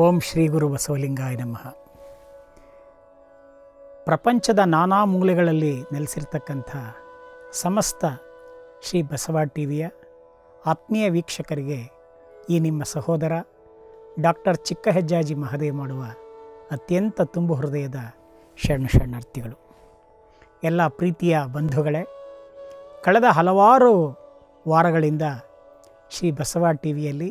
ಓಂ ಶ್ರೀ ಗುರು ಬಸವಲಿಂಗಾಯ ನಮಃ ಪ್ರಪಂಚದ ನಾನಾ ಮೂಲೆಗಳಲ್ಲಿ ನೆಲೆಸಿರ್ತಕ್ಕಂಥ ಸಮಸ್ತ ಶ್ರೀ ಬಸವ ಟಿ ವಿಯ ಆತ್ಮೀಯ ವೀಕ್ಷಕರಿಗೆ ಈ ನಿಮ್ಮ ಸಹೋದರ ಡಾಕ್ಟರ್ ಚಿಕ್ಕ ಹೆಜ್ಜಾಜಿ ಮಹದೇವ್ ಮಾಡುವ ಅತ್ಯಂತ ತುಂಬು ಹೃದಯದ ಶರಣ ಶರಣಾರ್ಥಿಗಳು ಎಲ್ಲ ಪ್ರೀತಿಯ ಬಂಧುಗಳೇ ಕಳೆದ ಹಲವಾರು ವಾರಗಳಿಂದ ಶ್ರೀ ಬಸವ ಟಿ ವಿಯಲ್ಲಿ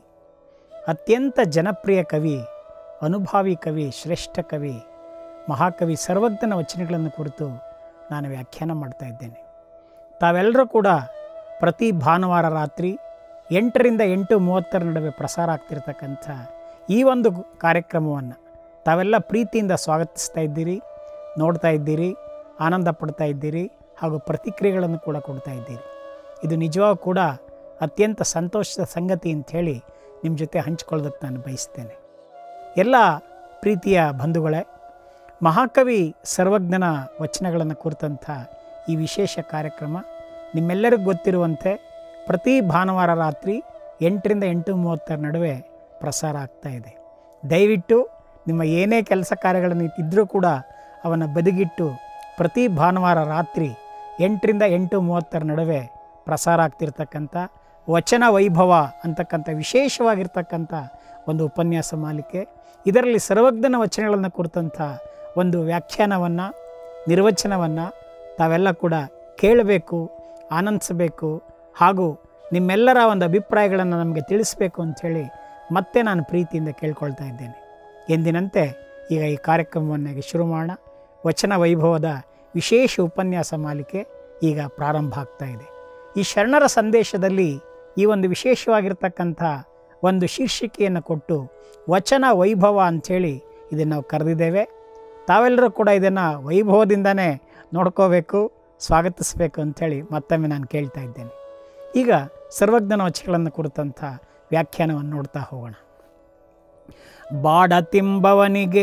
ಅತ್ಯಂತ ಜನಪ್ರಿಯ ಕವಿ ಅನುಭಾವಿ ಕವಿ ಶ್ರೇಷ್ಠ ಕವಿ ಮಹಾಕವಿ ಸರ್ವಜ್ಞನ ವಚನಗಳನ್ನು ಕುರಿತು ನಾನು ವ್ಯಾಖ್ಯಾನ ಮಾಡ್ತಾ ಇದ್ದೇನೆ ತಾವೆಲ್ಲರೂ ಕೂಡ ಪ್ರತಿ ಭಾನುವಾರ ರಾತ್ರಿ ಎಂಟರಿಂದ ಎಂಟು ಮೂವತ್ತರ ನಡುವೆ ಪ್ರಸಾರ ಆಗ್ತಿರ್ತಕ್ಕಂಥ ಈ ಒಂದು ಕಾರ್ಯಕ್ರಮವನ್ನು ತಾವೆಲ್ಲ ಪ್ರೀತಿಯಿಂದ ಸ್ವಾಗತಿಸ್ತಾ ಇದ್ದೀರಿ ನೋಡ್ತಾ ಇದ್ದೀರಿ ಆನಂದ ಪಡ್ತಾ ಇದ್ದೀರಿ ಹಾಗೂ ಪ್ರತಿಕ್ರಿಯೆಗಳನ್ನು ಕೂಡ ಕೊಡ್ತಾ ಇದ್ದೀರಿ ಇದು ನಿಜವಾಗೂ ಕೂಡ ಅತ್ಯಂತ ಸಂತೋಷದ ಸಂಗತಿ ಅಂಥೇಳಿ ನಿಮ್ಮ ಜೊತೆ ಹಂಚ್ಕೊಳ್ಳೋದಕ್ಕೆ ನಾನು ಬಯಸ್ತೇನೆ ಎಲ್ಲ ಪ್ರೀತಿಯ ಬಂಧುಗಳೇ ಮಹಾಕವಿ ಸರ್ವಜ್ಞನ ವಚನಗಳನ್ನು ಕುರಿತಂಥ ಈ ವಿಶೇಷ ಕಾರ್ಯಕ್ರಮ ನಿಮ್ಮೆಲ್ಲರಿಗೂ ಗೊತ್ತಿರುವಂತೆ ಪ್ರತಿ ಭಾನುವಾರ ರಾತ್ರಿ ಎಂಟರಿಂದ ಎಂಟು ಮೂವತ್ತರ ನಡುವೆ ಪ್ರಸಾರ ಆಗ್ತಾ ಇದೆ ದಯವಿಟ್ಟು ನಿಮ್ಮ ಏನೇ ಕೆಲಸ ಕಾರ್ಯಗಳನ್ನು ಇದ್ದರೂ ಕೂಡ ಅವನ್ನು ಬದಿಗಿಟ್ಟು ಪ್ರತಿ ಭಾನುವಾರ ರಾತ್ರಿ ಎಂಟರಿಂದ ಎಂಟು ಮೂವತ್ತರ ನಡುವೆ ಪ್ರಸಾರ ಆಗ್ತಿರ್ತಕ್ಕಂಥ ವಚನ ವೈಭವ ಅಂತಕ್ಕಂಥ ವಿಶೇಷವಾಗಿರ್ತಕ್ಕಂಥ ಒಂದು ಉಪನ್ಯಾಸ ಮಾಲಿಕೆ ಇದರಲ್ಲಿ ಸರ್ವಜ್ಞನ ವಚನಗಳನ್ನು ಕುರಿತಂಥ ಒಂದು ವ್ಯಾಖ್ಯಾನವನ್ನು ನಿರ್ವಚನವನ್ನು ತಾವೆಲ್ಲ ಕೂಡ ಕೇಳಬೇಕು ಆನಂದಿಸಬೇಕು ಹಾಗೂ ನಿಮ್ಮೆಲ್ಲರ ಒಂದು ಅಭಿಪ್ರಾಯಗಳನ್ನು ನಮಗೆ ತಿಳಿಸ್ಬೇಕು ಅಂಥೇಳಿ ಮತ್ತೆ ನಾನು ಪ್ರೀತಿಯಿಂದ ಕೇಳ್ಕೊಳ್ತಾ ಇದ್ದೇನೆ ಎಂದಿನಂತೆ ಈಗ ಈ ಕಾರ್ಯಕ್ರಮವನ್ನು ಶುರು ಮಾಡೋಣ ವಚನ ವೈಭವದ ವಿಶೇಷ ಉಪನ್ಯಾಸ ಮಾಲಿಕೆ ಈಗ ಪ್ರಾರಂಭ ಆಗ್ತಾ ಇದೆ ಈ ಶರಣರ ಸಂದೇಶದಲ್ಲಿ ಈ ಒಂದು ವಿಶೇಷವಾಗಿರ್ತಕ್ಕಂಥ ಒಂದು ಶೀರ್ಷಿಕೆಯನ್ನು ಕೊಟ್ಟು ವಚನ ವೈಭವ ಅಂಥೇಳಿ ಇದನ್ನು ನಾವು ಕರೆದಿದ್ದೇವೆ ತಾವೆಲ್ಲರೂ ಕೂಡ ಇದನ್ನು ವೈಭವದಿಂದನೇ ನೋಡ್ಕೋಬೇಕು ಸ್ವಾಗತಿಸಬೇಕು ಅಂಥೇಳಿ ಮತ್ತೊಮ್ಮೆ ನಾನು ಕೇಳ್ತಾ ಇದ್ದೇನೆ ಈಗ ಸರ್ವಜ್ಞನ ವಚನಗಳನ್ನು ಕುರಿತಂಥ ವ್ಯಾಖ್ಯಾನವನ್ನು ನೋಡ್ತಾ ಹೋಗೋಣ ಬಾಡ ತಿಂಬವನಿಗೆ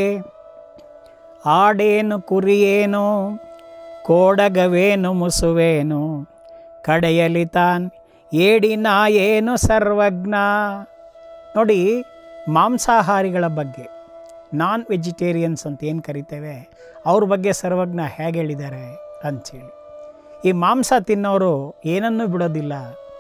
ಆಡೇನು ಕುರಿಯೇನು ಕೋಡಗವೇನು ಮುಸುವೇನು ಕಡೆಯಲಿ ತಾನ್ ಏಡಿನ ಏನು ಸರ್ವಜ್ಞ ನೋಡಿ ಮಾಂಸಾಹಾರಿಗಳ ಬಗ್ಗೆ ನಾನ್ ವೆಜಿಟೇರಿಯನ್ಸ್ ಅಂತ ಏನು ಕರಿತೇವೆ ಅವ್ರ ಬಗ್ಗೆ ಸರ್ವಜ್ಞ ಹೇಗೆ ಹೇಳಿದ್ದಾರೆ ಅಂಥೇಳಿ ಈ ಮಾಂಸ ತಿನ್ನೋರು ಏನನ್ನೂ ಬಿಡೋದಿಲ್ಲ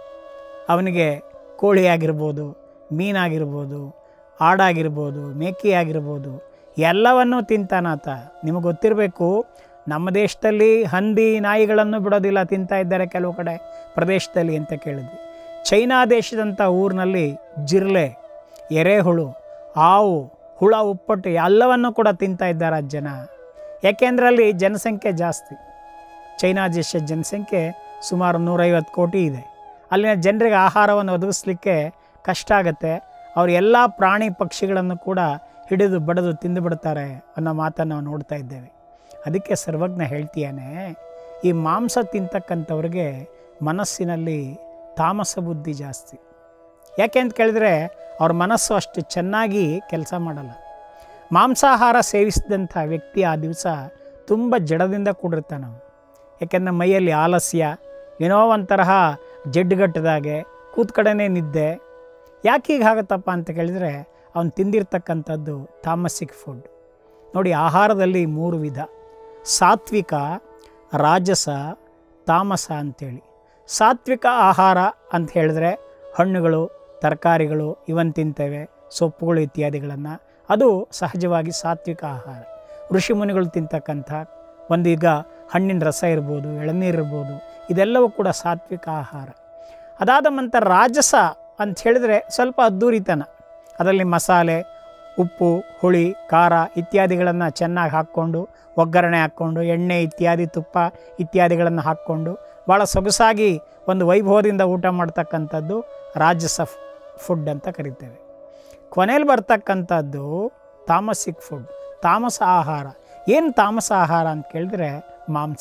ಅವನಿಗೆ ಕೋಳಿ ಆಗಿರ್ಬೋದು ಮೀನಾಗಿರ್ಬೋದು ಆಡಾಗಿರ್ಬೋದು ಮೇಕೆ ಆಗಿರ್ಬೋದು ಎಲ್ಲವನ್ನೂ ತಿಂತಾನಾತ ನಿಮಗೆ ಗೊತ್ತಿರಬೇಕು ನಮ್ಮ ದೇಶದಲ್ಲಿ ಹಂದಿ ನಾಯಿಗಳನ್ನು ಬಿಡೋದಿಲ್ಲ ತಿಂತಾ ಇದ್ದಾರೆ ಕೆಲವು ಕಡೆ ಪ್ರದೇಶದಲ್ಲಿ ಅಂತ ಕೇಳಿದ್ವಿ ಚೈನಾ ದೇಶದಂಥ ಊರಿನಲ್ಲಿ ಜಿರ್ಲೆ ಎರೆಹುಳು ಹಾವು ಹುಳ ಉಪ್ಪಟ್ಟು ಎಲ್ಲವನ್ನು ಕೂಡ ತಿಂತಾ ಇದ್ದಾರೆ ಆ ಜನ ಯಾಕೆಂದ್ರೆ ಅಲ್ಲಿ ಜನಸಂಖ್ಯೆ ಜಾಸ್ತಿ ಚೈನಾ ದೇಶದ ಜನಸಂಖ್ಯೆ ಸುಮಾರು ನೂರೈವತ್ತು ಕೋಟಿ ಇದೆ ಅಲ್ಲಿನ ಜನರಿಗೆ ಆಹಾರವನ್ನು ಒದಗಿಸ್ಲಿಕ್ಕೆ ಕಷ್ಟ ಆಗುತ್ತೆ ಅವರು ಎಲ್ಲ ಪ್ರಾಣಿ ಪಕ್ಷಿಗಳನ್ನು ಕೂಡ ಹಿಡಿದು ಬಡಿದು ತಿಂದು ಬಿಡ್ತಾರೆ ಅನ್ನೋ ಮಾತನ್ನು ನಾವು ನೋಡ್ತಾ ಇದ್ದೇವೆ ಅದಕ್ಕೆ ಸರ್ವಜ್ಞ ಹೇಳ್ತೀಯಾನೆ ಈ ಮಾಂಸ ತಿಂತಕ್ಕಂಥವ್ರಿಗೆ ಮನಸ್ಸಿನಲ್ಲಿ ತಾಮಸ ಬುದ್ಧಿ ಜಾಸ್ತಿ ಯಾಕೆ ಅಂತ ಕೇಳಿದ್ರೆ ಅವ್ರ ಮನಸ್ಸು ಅಷ್ಟು ಚೆನ್ನಾಗಿ ಕೆಲಸ ಮಾಡಲ್ಲ ಮಾಂಸಾಹಾರ ಸೇವಿಸಿದಂಥ ವ್ಯಕ್ತಿ ಆ ದಿವಸ ತುಂಬ ಜಡದಿಂದ ಕೂಡಿರ್ತಾನೆ ಅವನು ಯಾಕೆಂದರೆ ಮೈಯಲ್ಲಿ ಆಲಸ್ಯ ಏನೋ ಒಂಥರಹ ಜಡ್ಡುಗಟ್ಟದಾಗೆ ಕೂತ್ ಕಡೆನೇ ನಿದ್ದೆ ಯಾಕೆ ಹೀಗೆ ಆಗುತ್ತಪ್ಪ ಅಂತ ಕೇಳಿದರೆ ಅವನು ತಿಂದಿರ್ತಕ್ಕಂಥದ್ದು ತಾಮಸಿಕ್ ಫುಡ್ ನೋಡಿ ಆಹಾರದಲ್ಲಿ ಮೂರು ವಿಧ ಸಾತ್ವಿಕ ರಾಜಸ ತಾಮಸ ಅಂಥೇಳಿ ಸಾತ್ವಿಕ ಆಹಾರ ಅಂತ ಹೇಳಿದ್ರೆ ಹಣ್ಣುಗಳು ತರಕಾರಿಗಳು ಇವನ್ ತಿಂತೇವೆ ಸೊಪ್ಪುಗಳು ಇತ್ಯಾದಿಗಳನ್ನು ಅದು ಸಹಜವಾಗಿ ಸಾತ್ವಿಕ ಆಹಾರ ಋಷಿಮುನಿಗಳು ತಿಂತಕ್ಕಂಥ ಒಂದೀಗ ಹಣ್ಣಿನ ರಸ ಇರ್ಬೋದು ಎಳನೀರು ಇರ್ಬೋದು ಇದೆಲ್ಲವೂ ಕೂಡ ಸಾತ್ವಿಕ ಆಹಾರ ಅದಾದ ನಂತರ ರಾಜಸ ಅಂತ ಹೇಳಿದರೆ ಸ್ವಲ್ಪ ಅದ್ದೂರಿತನ ಅದರಲ್ಲಿ ಮಸಾಲೆ ಉಪ್ಪು ಹುಳಿ ಖಾರ ಇತ್ಯಾದಿಗಳನ್ನು ಚೆನ್ನಾಗಿ ಹಾಕ್ಕೊಂಡು ಒಗ್ಗರಣೆ ಹಾಕ್ಕೊಂಡು ಎಣ್ಣೆ ಇತ್ಯಾದಿ ತುಪ್ಪ ಇತ್ಯಾದಿಗಳನ್ನು ಹಾಕ್ಕೊಂಡು ಭಾಳ ಸೊಗಸಾಗಿ ಒಂದು ವೈಭವದಿಂದ ಊಟ ಮಾಡ್ತಕ್ಕಂಥದ್ದು ರಾಜಸ ಫುಡ್ ಅಂತ ಕರಿತೇವೆ ಕೊನೆಯಲ್ಲಿ ಬರ್ತಕ್ಕಂಥದ್ದು ತಾಮಸಿಕ್ ಫುಡ್ ತಾಮಸ ಆಹಾರ ಏನು ತಾಮಸ ಆಹಾರ ಅಂತ ಕೇಳಿದ್ರೆ ಮಾಂಸ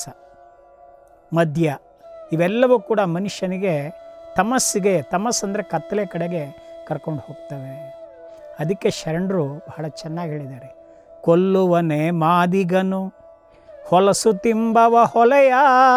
ಮದ್ಯ ಇವೆಲ್ಲವೂ ಕೂಡ ಮನುಷ್ಯನಿಗೆ ತಮಸ್ಸಿಗೆ ತಮಸ್ ಅಂದರೆ ಕತ್ತಲೆ ಕಡೆಗೆ ಕರ್ಕೊಂಡು ಹೋಗ್ತವೆ ಅದಕ್ಕೆ ಶರಣರು ಬಹಳ ಚೆನ್ನಾಗಿ ಹೇಳಿದ್ದಾರೆ ಕೊಲ್ಲುವನೆ ಮಾದಿಗನು ಹೊಲಸು ತಿಂಬವ ಹೊಲೆಯ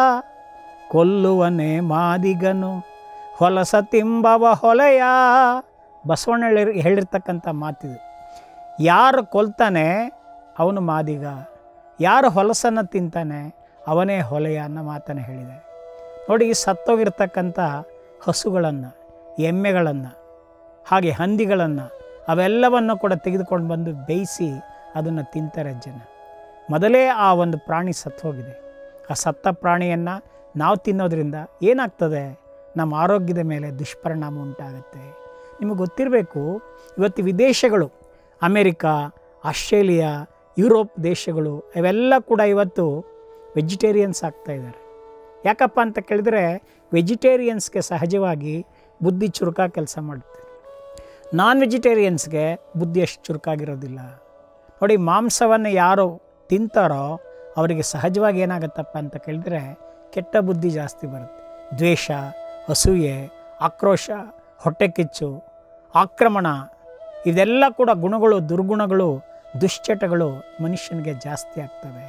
ಕೊಲ್ಲುವನೆ ಮಾದಿಗನು ಹೊಲಸ ತಿಂಬವ ಹೊಲೆಯ ಬಸವಣ್ಣ ಹೇಳಿ ಹೇಳಿರ್ತಕ್ಕಂಥ ಮಾತಿದು ಯಾರು ಕೊಲ್ತಾನೆ ಅವನು ಮಾದಿಗ ಯಾರು ಹೊಲಸನ್ನು ತಿಂತಾನೆ ಅವನೇ ಹೊಲೆಯ ಅನ್ನೋ ಮಾತನ್ನು ಹೇಳಿದೆ ನೋಡಿ ಸತ್ತೋಗಿರ್ತಕ್ಕಂಥ ಹಸುಗಳನ್ನು ಎಮ್ಮೆಗಳನ್ನು ಹಾಗೆ ಹಂದಿಗಳನ್ನು ಅವೆಲ್ಲವನ್ನು ಕೂಡ ತೆಗೆದುಕೊಂಡು ಬಂದು ಬೇಯಿಸಿ ಅದನ್ನು ತಿಂತಾರೆ ಜನ ಮೊದಲೇ ಆ ಒಂದು ಪ್ರಾಣಿ ಸತ್ತು ಹೋಗಿದೆ ಆ ಸತ್ತ ಪ್ರಾಣಿಯನ್ನು ನಾವು ತಿನ್ನೋದ್ರಿಂದ ಏನಾಗ್ತದೆ ನಮ್ಮ ಆರೋಗ್ಯದ ಮೇಲೆ ದುಷ್ಪರಿಣಾಮ ಉಂಟಾಗುತ್ತೆ ನಿಮಗೆ ಗೊತ್ತಿರಬೇಕು ಇವತ್ತು ವಿದೇಶಗಳು ಅಮೇರಿಕಾ ಆಸ್ಟ್ರೇಲಿಯಾ ಯುರೋಪ್ ದೇಶಗಳು ಇವೆಲ್ಲ ಕೂಡ ಇವತ್ತು ವೆಜಿಟೇರಿಯನ್ಸ್ ಆಗ್ತಾ ಇದ್ದಾರೆ ಯಾಕಪ್ಪ ಅಂತ ಕೇಳಿದರೆ ವೆಜಿಟೇರಿಯನ್ಸ್ಗೆ ಸಹಜವಾಗಿ ಬುದ್ಧಿ ಚುರುಕ ಕೆಲಸ ಮಾಡುತ್ತೆ ನಾನ್ ವೆಜಿಟೇರಿಯನ್ಸ್ಗೆ ಬುದ್ಧಿ ಅಷ್ಟು ಚುರುಕಾಗಿರೋದಿಲ್ಲ ನೋಡಿ ಮಾಂಸವನ್ನು ಯಾರು ತಿಂತಾರೋ ಅವರಿಗೆ ಸಹಜವಾಗಿ ಏನಾಗುತ್ತಪ್ಪ ಅಂತ ಕೇಳಿದ್ರೆ ಕೆಟ್ಟ ಬುದ್ಧಿ ಜಾಸ್ತಿ ಬರುತ್ತೆ ದ್ವೇಷ ಅಸೂಯೆ ಆಕ್ರೋಶ ಹೊಟ್ಟೆ ಕಿಚ್ಚು ಆಕ್ರಮಣ ಇದೆಲ್ಲ ಕೂಡ ಗುಣಗಳು ದುರ್ಗುಣಗಳು ದುಶ್ಚಟಗಳು ಮನುಷ್ಯನಿಗೆ ಜಾಸ್ತಿ ಆಗ್ತವೆ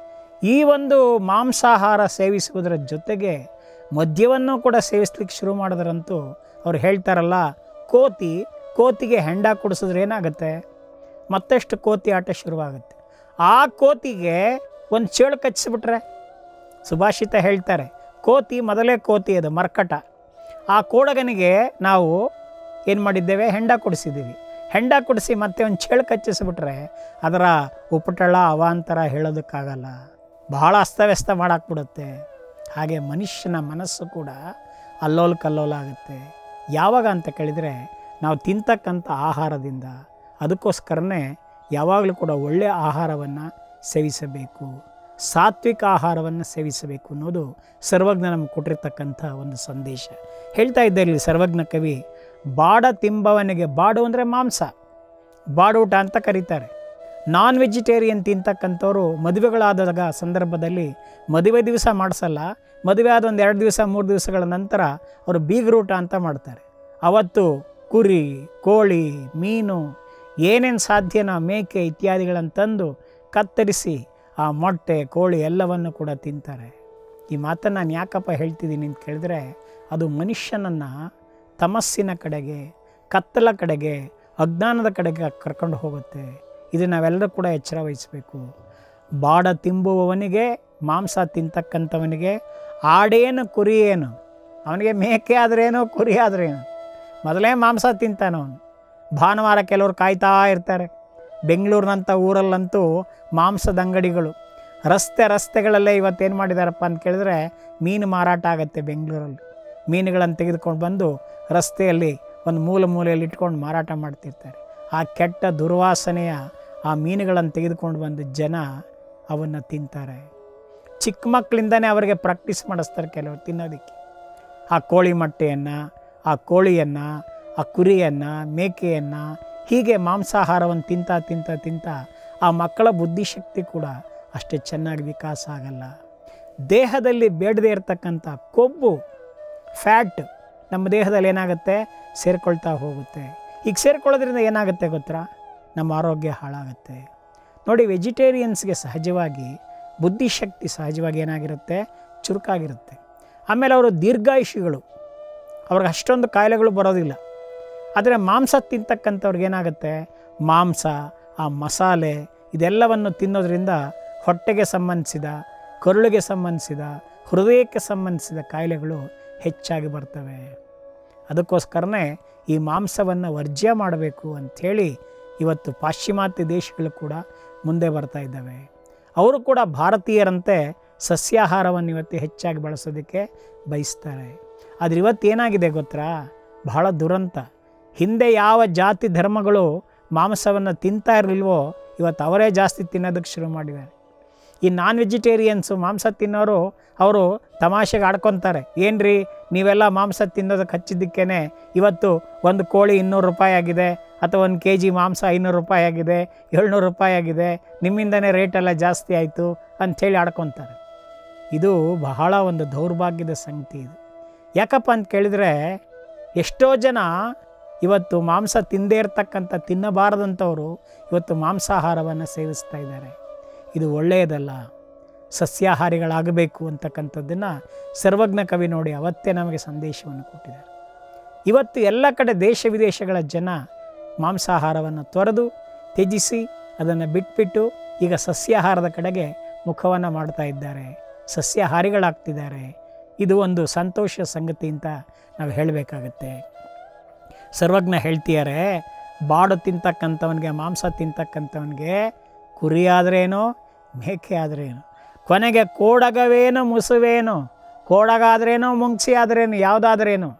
ಈ ಒಂದು ಮಾಂಸಾಹಾರ ಸೇವಿಸುವುದರ ಜೊತೆಗೆ ಮದ್ಯವನ್ನು ಕೂಡ ಸೇವಿಸ್ಲಿಕ್ಕೆ ಶುರು ಮಾಡಿದ್ರಂತೂ ಅವ್ರು ಹೇಳ್ತಾರಲ್ಲ ಕೋತಿ ಕೋತಿಗೆ ಹೆಂಡ ಕುಡಿಸಿದ್ರೆ ಏನಾಗುತ್ತೆ ಮತ್ತಷ್ಟು ಕೋತಿ ಆಟ ಶುರುವಾಗುತ್ತೆ ಆ ಕೋತಿಗೆ ಒಂದು ಚೇಳು ಕಚ್ಚಿಬಿಟ್ರೆ ಸುಭಾಷಿತ ಹೇಳ್ತಾರೆ ಕೋತಿ ಮೊದಲೇ ಕೋತಿ ಅದು ಮರ್ಕಟ ಆ ಕೋಡಗನಿಗೆ ನಾವು ಏನು ಮಾಡಿದ್ದೇವೆ ಹೆಂಡ ಕೊಡಿಸಿದ್ದೀವಿ ಹೆಂಡ ಕೊಡಿಸಿ ಮತ್ತೆ ಒಂದು ಚೇಳು ಕಚ್ಚಿಸ್ಬಿಟ್ರೆ ಅದರ ಉಪಟಳ ಅವಾಂತರ ಹೇಳೋದಕ್ಕಾಗಲ್ಲ ಬಹಳ ಅಸ್ತವ್ಯಸ್ತ ಮಾಡಾಕ್ಬಿಡುತ್ತೆ ಹಾಗೆ ಮನುಷ್ಯನ ಮನಸ್ಸು ಕೂಡ ಅಲ್ಲೋಲ ಕಲ್ಲೋಲ ಆಗುತ್ತೆ ಯಾವಾಗ ಅಂತ ಕೇಳಿದರೆ ನಾವು ತಿಂತಕ್ಕಂಥ ಆಹಾರದಿಂದ ಅದಕ್ಕೋಸ್ಕರನೇ ಯಾವಾಗಲೂ ಕೂಡ ಒಳ್ಳೆಯ ಆಹಾರವನ್ನು ಸೇವಿಸಬೇಕು ಸಾತ್ವಿಕ ಆಹಾರವನ್ನು ಸೇವಿಸಬೇಕು ಅನ್ನೋದು ಸರ್ವಜ್ಞ ನಮಗೆ ಕೊಟ್ಟಿರ್ತಕ್ಕಂಥ ಒಂದು ಸಂದೇಶ ಹೇಳ್ತಾ ಇದ್ದ ಇಲ್ಲಿ ಸರ್ವಜ್ಞ ಕವಿ ಬಾಡ ತಿಂಬವನಿಗೆ ಬಾಡು ಅಂದರೆ ಮಾಂಸ ಬಾಡೂಟ ಅಂತ ಕರೀತಾರೆ ನಾನ್ ವೆಜಿಟೇರಿಯನ್ ತಿಂತಕ್ಕಂಥವ್ರು ಮದುವೆಗಳಾದಾಗ ಸಂದರ್ಭದಲ್ಲಿ ಮದುವೆ ದಿವಸ ಮಾಡಿಸಲ್ಲ ಮದುವೆ ಆದ ಒಂದು ಎರಡು ದಿವಸ ಮೂರು ದಿವಸಗಳ ನಂತರ ಅವರು ಬೀಗರೂಟ ಅಂತ ಮಾಡ್ತಾರೆ ಅವತ್ತು ಕುರಿ ಕೋಳಿ ಮೀನು ಏನೇನು ಸಾಧ್ಯನೋ ಮೇಕೆ ಇತ್ಯಾದಿಗಳನ್ನು ತಂದು ಕತ್ತರಿಸಿ ಆ ಮೊಟ್ಟೆ ಕೋಳಿ ಎಲ್ಲವನ್ನು ಕೂಡ ತಿಂತಾರೆ ಈ ಮಾತನ್ನು ನಾನು ಯಾಕಪ್ಪ ಹೇಳ್ತಿದ್ದೀನಿ ಅಂತ ಕೇಳಿದ್ರೆ ಅದು ಮನುಷ್ಯನನ್ನು ತಮಸ್ಸಿನ ಕಡೆಗೆ ಕತ್ತಲ ಕಡೆಗೆ ಅಜ್ಞಾನದ ಕಡೆಗೆ ಕರ್ಕೊಂಡು ಹೋಗುತ್ತೆ ಇದು ನಾವೆಲ್ಲರೂ ಕೂಡ ಎಚ್ಚರ ವಹಿಸಬೇಕು ಬಾಡ ತಿಂಬುವವನಿಗೆ ಮಾಂಸ ತಿಂತಕ್ಕಂಥವನಿಗೆ ಆಡೇನು ಕುರಿ ಏನು ಅವನಿಗೆ ಮೇಕೆ ಆದ್ರೇನು ಕುರಿ ಆದ್ರೇನು ಮೊದಲೇ ಮಾಂಸ ತಿಂತಾನವನು ಭಾನುವಾರ ಕೆಲವರು ಕಾಯ್ತಾ ಇರ್ತಾರೆ ಬೆಂಗಳೂರಿನಂಥ ಊರಲ್ಲಂತೂ ಮಾಂಸದ ಅಂಗಡಿಗಳು ರಸ್ತೆ ರಸ್ತೆಗಳಲ್ಲೇ ಇವತ್ತೇನು ಮಾಡಿದಾರಪ್ಪ ಅಂತ ಕೇಳಿದ್ರೆ ಮೀನು ಮಾರಾಟ ಆಗುತ್ತೆ ಬೆಂಗಳೂರಲ್ಲಿ ಮೀನುಗಳನ್ನು ತೆಗೆದುಕೊಂಡು ಬಂದು ರಸ್ತೆಯಲ್ಲಿ ಒಂದು ಮೂಲ ಮೂಲೆಯಲ್ಲಿ ಇಟ್ಕೊಂಡು ಮಾರಾಟ ಮಾಡ್ತಿರ್ತಾರೆ ಆ ಕೆಟ್ಟ ದುರ್ವಾಸನೆಯ ಆ ಮೀನುಗಳನ್ನು ತೆಗೆದುಕೊಂಡು ಬಂದು ಜನ ಅವನ್ನು ತಿಂತಾರೆ ಚಿಕ್ಕ ಮಕ್ಕಳಿಂದನೇ ಅವರಿಗೆ ಪ್ರಾಕ್ಟೀಸ್ ಮಾಡಿಸ್ತಾರೆ ಕೆಲವರು ತಿನ್ನೋದಕ್ಕೆ ಆ ಕೋಳಿ ಮೊಟ್ಟೆಯನ್ನು ಆ ಕೋಳಿಯನ್ನು ಆ ಕುರಿಯನ್ನು ಮೇಕೆಯನ್ನು ಹೀಗೆ ಮಾಂಸಾಹಾರವನ್ನು ತಿಂತ ತಿಂತ ತಿಂತ ಆ ಮಕ್ಕಳ ಬುದ್ಧಿಶಕ್ತಿ ಕೂಡ ಅಷ್ಟೇ ಚೆನ್ನಾಗಿ ವಿಕಾಸ ಆಗಲ್ಲ ದೇಹದಲ್ಲಿ ಬೇಡದೇ ಇರತಕ್ಕಂಥ ಕೊಬ್ಬು ಫ್ಯಾಟ್ ನಮ್ಮ ದೇಹದಲ್ಲಿ ಏನಾಗುತ್ತೆ ಸೇರ್ಕೊಳ್ತಾ ಹೋಗುತ್ತೆ ಈಗ ಸೇರ್ಕೊಳ್ಳೋದ್ರಿಂದ ಏನಾಗುತ್ತೆ ಗೊತ್ತಾ ನಮ್ಮ ಆರೋಗ್ಯ ಹಾಳಾಗುತ್ತೆ ನೋಡಿ ವೆಜಿಟೇರಿಯನ್ಸ್ಗೆ ಸಹಜವಾಗಿ ಬುದ್ಧಿಶಕ್ತಿ ಸಹಜವಾಗಿ ಏನಾಗಿರುತ್ತೆ ಚುರುಕಾಗಿರುತ್ತೆ ಆಮೇಲೆ ಅವರು ದೀರ್ಘಾಯುಷಿಗಳು ಅವ್ರಿಗೆ ಅಷ್ಟೊಂದು ಕಾಯಿಲೆಗಳು ಬರೋದಿಲ್ಲ ಆದರೆ ಮಾಂಸ ತಿಂತಕ್ಕಂಥವ್ರಿಗೆ ಏನಾಗುತ್ತೆ ಮಾಂಸ ಆ ಮಸಾಲೆ ಇದೆಲ್ಲವನ್ನು ತಿನ್ನೋದ್ರಿಂದ ಹೊಟ್ಟೆಗೆ ಸಂಬಂಧಿಸಿದ ಕರುಳಿಗೆ ಸಂಬಂಧಿಸಿದ ಹೃದಯಕ್ಕೆ ಸಂಬಂಧಿಸಿದ ಕಾಯಿಲೆಗಳು ಹೆಚ್ಚಾಗಿ ಬರ್ತವೆ ಅದಕ್ಕೋಸ್ಕರನೇ ಈ ಮಾಂಸವನ್ನು ವರ್ಜ್ಯ ಮಾಡಬೇಕು ಅಂಥೇಳಿ ಇವತ್ತು ಪಾಶ್ಚಿಮಾತ್ಯ ದೇಶಗಳು ಕೂಡ ಮುಂದೆ ಬರ್ತಾ ಇದ್ದಾವೆ ಅವರು ಕೂಡ ಭಾರತೀಯರಂತೆ ಸಸ್ಯಾಹಾರವನ್ನು ಇವತ್ತು ಹೆಚ್ಚಾಗಿ ಬಳಸೋದಕ್ಕೆ ಬಯಸ್ತಾರೆ ಆದರೆ ಇವತ್ತು ಏನಾಗಿದೆ ಗೊತ್ತಾ ಬಹಳ ದುರಂತ ಹಿಂದೆ ಯಾವ ಜಾತಿ ಧರ್ಮಗಳು ಮಾಂಸವನ್ನು ತಿಂತಾ ಇರಲಿಲ್ವೋ ಇವತ್ತು ಅವರೇ ಜಾಸ್ತಿ ತಿನ್ನೋದಕ್ಕೆ ಶುರು ಮಾಡಿದ್ದಾರೆ ಈ ನಾನ್ ವೆಜಿಟೇರಿಯನ್ಸು ಮಾಂಸ ತಿನ್ನೋರು ಅವರು ತಮಾಷೆಗೆ ಆಡ್ಕೊತಾರೆ ಏನ್ರಿ ನೀವೆಲ್ಲ ಮಾಂಸ ತಿನ್ನೋದಕ್ಕೆ ಹಚ್ಚಿದ್ದಕ್ಕೇ ಇವತ್ತು ಒಂದು ಕೋಳಿ ಇನ್ನೂರು ರೂಪಾಯಿ ಆಗಿದೆ ಅಥವಾ ಒಂದು ಕೆ ಜಿ ಮಾಂಸ ಐನೂರು ರೂಪಾಯಿ ಆಗಿದೆ ಏಳ್ನೂರು ರೂಪಾಯಿ ಆಗಿದೆ ನಿಮ್ಮಿಂದನೇ ರೇಟೆಲ್ಲ ಜಾಸ್ತಿ ಆಯಿತು ಅಂಥೇಳಿ ಆಡ್ಕೊತಾರೆ ಇದು ಬಹಳ ಒಂದು ದೌರ್ಭಾಗ್ಯದ ಸಂಗತಿ ಇದು ಯಾಕಪ್ಪ ಅಂತ ಕೇಳಿದರೆ ಎಷ್ಟೋ ಜನ ಇವತ್ತು ಮಾಂಸ ತಿಂದೇ ಇರ್ತಕ್ಕಂಥ ತಿನ್ನಬಾರದಂಥವರು ಇವತ್ತು ಮಾಂಸಾಹಾರವನ್ನು ಸೇವಿಸ್ತಾ ಇದ್ದಾರೆ ಇದು ಒಳ್ಳೆಯದಲ್ಲ ಸಸ್ಯಾಹಾರಿಗಳಾಗಬೇಕು ಅಂತಕ್ಕಂಥದ್ದನ್ನು ಸರ್ವಜ್ಞ ಕವಿ ನೋಡಿ ಅವತ್ತೇ ನಮಗೆ ಸಂದೇಶವನ್ನು ಕೊಟ್ಟಿದ್ದಾರೆ ಇವತ್ತು ಎಲ್ಲ ಕಡೆ ದೇಶ ವಿದೇಶಗಳ ಜನ ಮಾಂಸಾಹಾರವನ್ನು ತೊರೆದು ತ್ಯಜಿಸಿ ಅದನ್ನು ಬಿಟ್ಬಿಟ್ಟು ಈಗ ಸಸ್ಯಾಹಾರದ ಕಡೆಗೆ ಮುಖವನ್ನು ಮಾಡ್ತಾ ಇದ್ದಾರೆ ಸಸ್ಯಾಹಾರಿಗಳಾಗ್ತಿದ್ದಾರೆ ಇದು ಒಂದು ಸಂತೋಷ ಸಂಗತಿ ಅಂತ ನಾವು ಹೇಳಬೇಕಾಗತ್ತೆ ಸರ್ವಜ್ಞ ಹೇಳ್ತಿದ್ದಾರೆ ಬಾಡು ತಿಂತಕ್ಕಂಥವನಿಗೆ ಮಾಂಸ ತಿಂತಕ್ಕಂಥವನಿಗೆ ಕುರಿ ಆದ್ರೇನು ಮೇಕೆ ಆದ್ರೇನು ಕೊನೆಗೆ ಕೋಡಗವೇನು ಮುಸುವೇನು ಕೋಡಗಾದ್ರೇನು ಮುಂಗ್ಸಿ ಆದ್ರೇನು ಯಾವುದಾದ್ರೇನು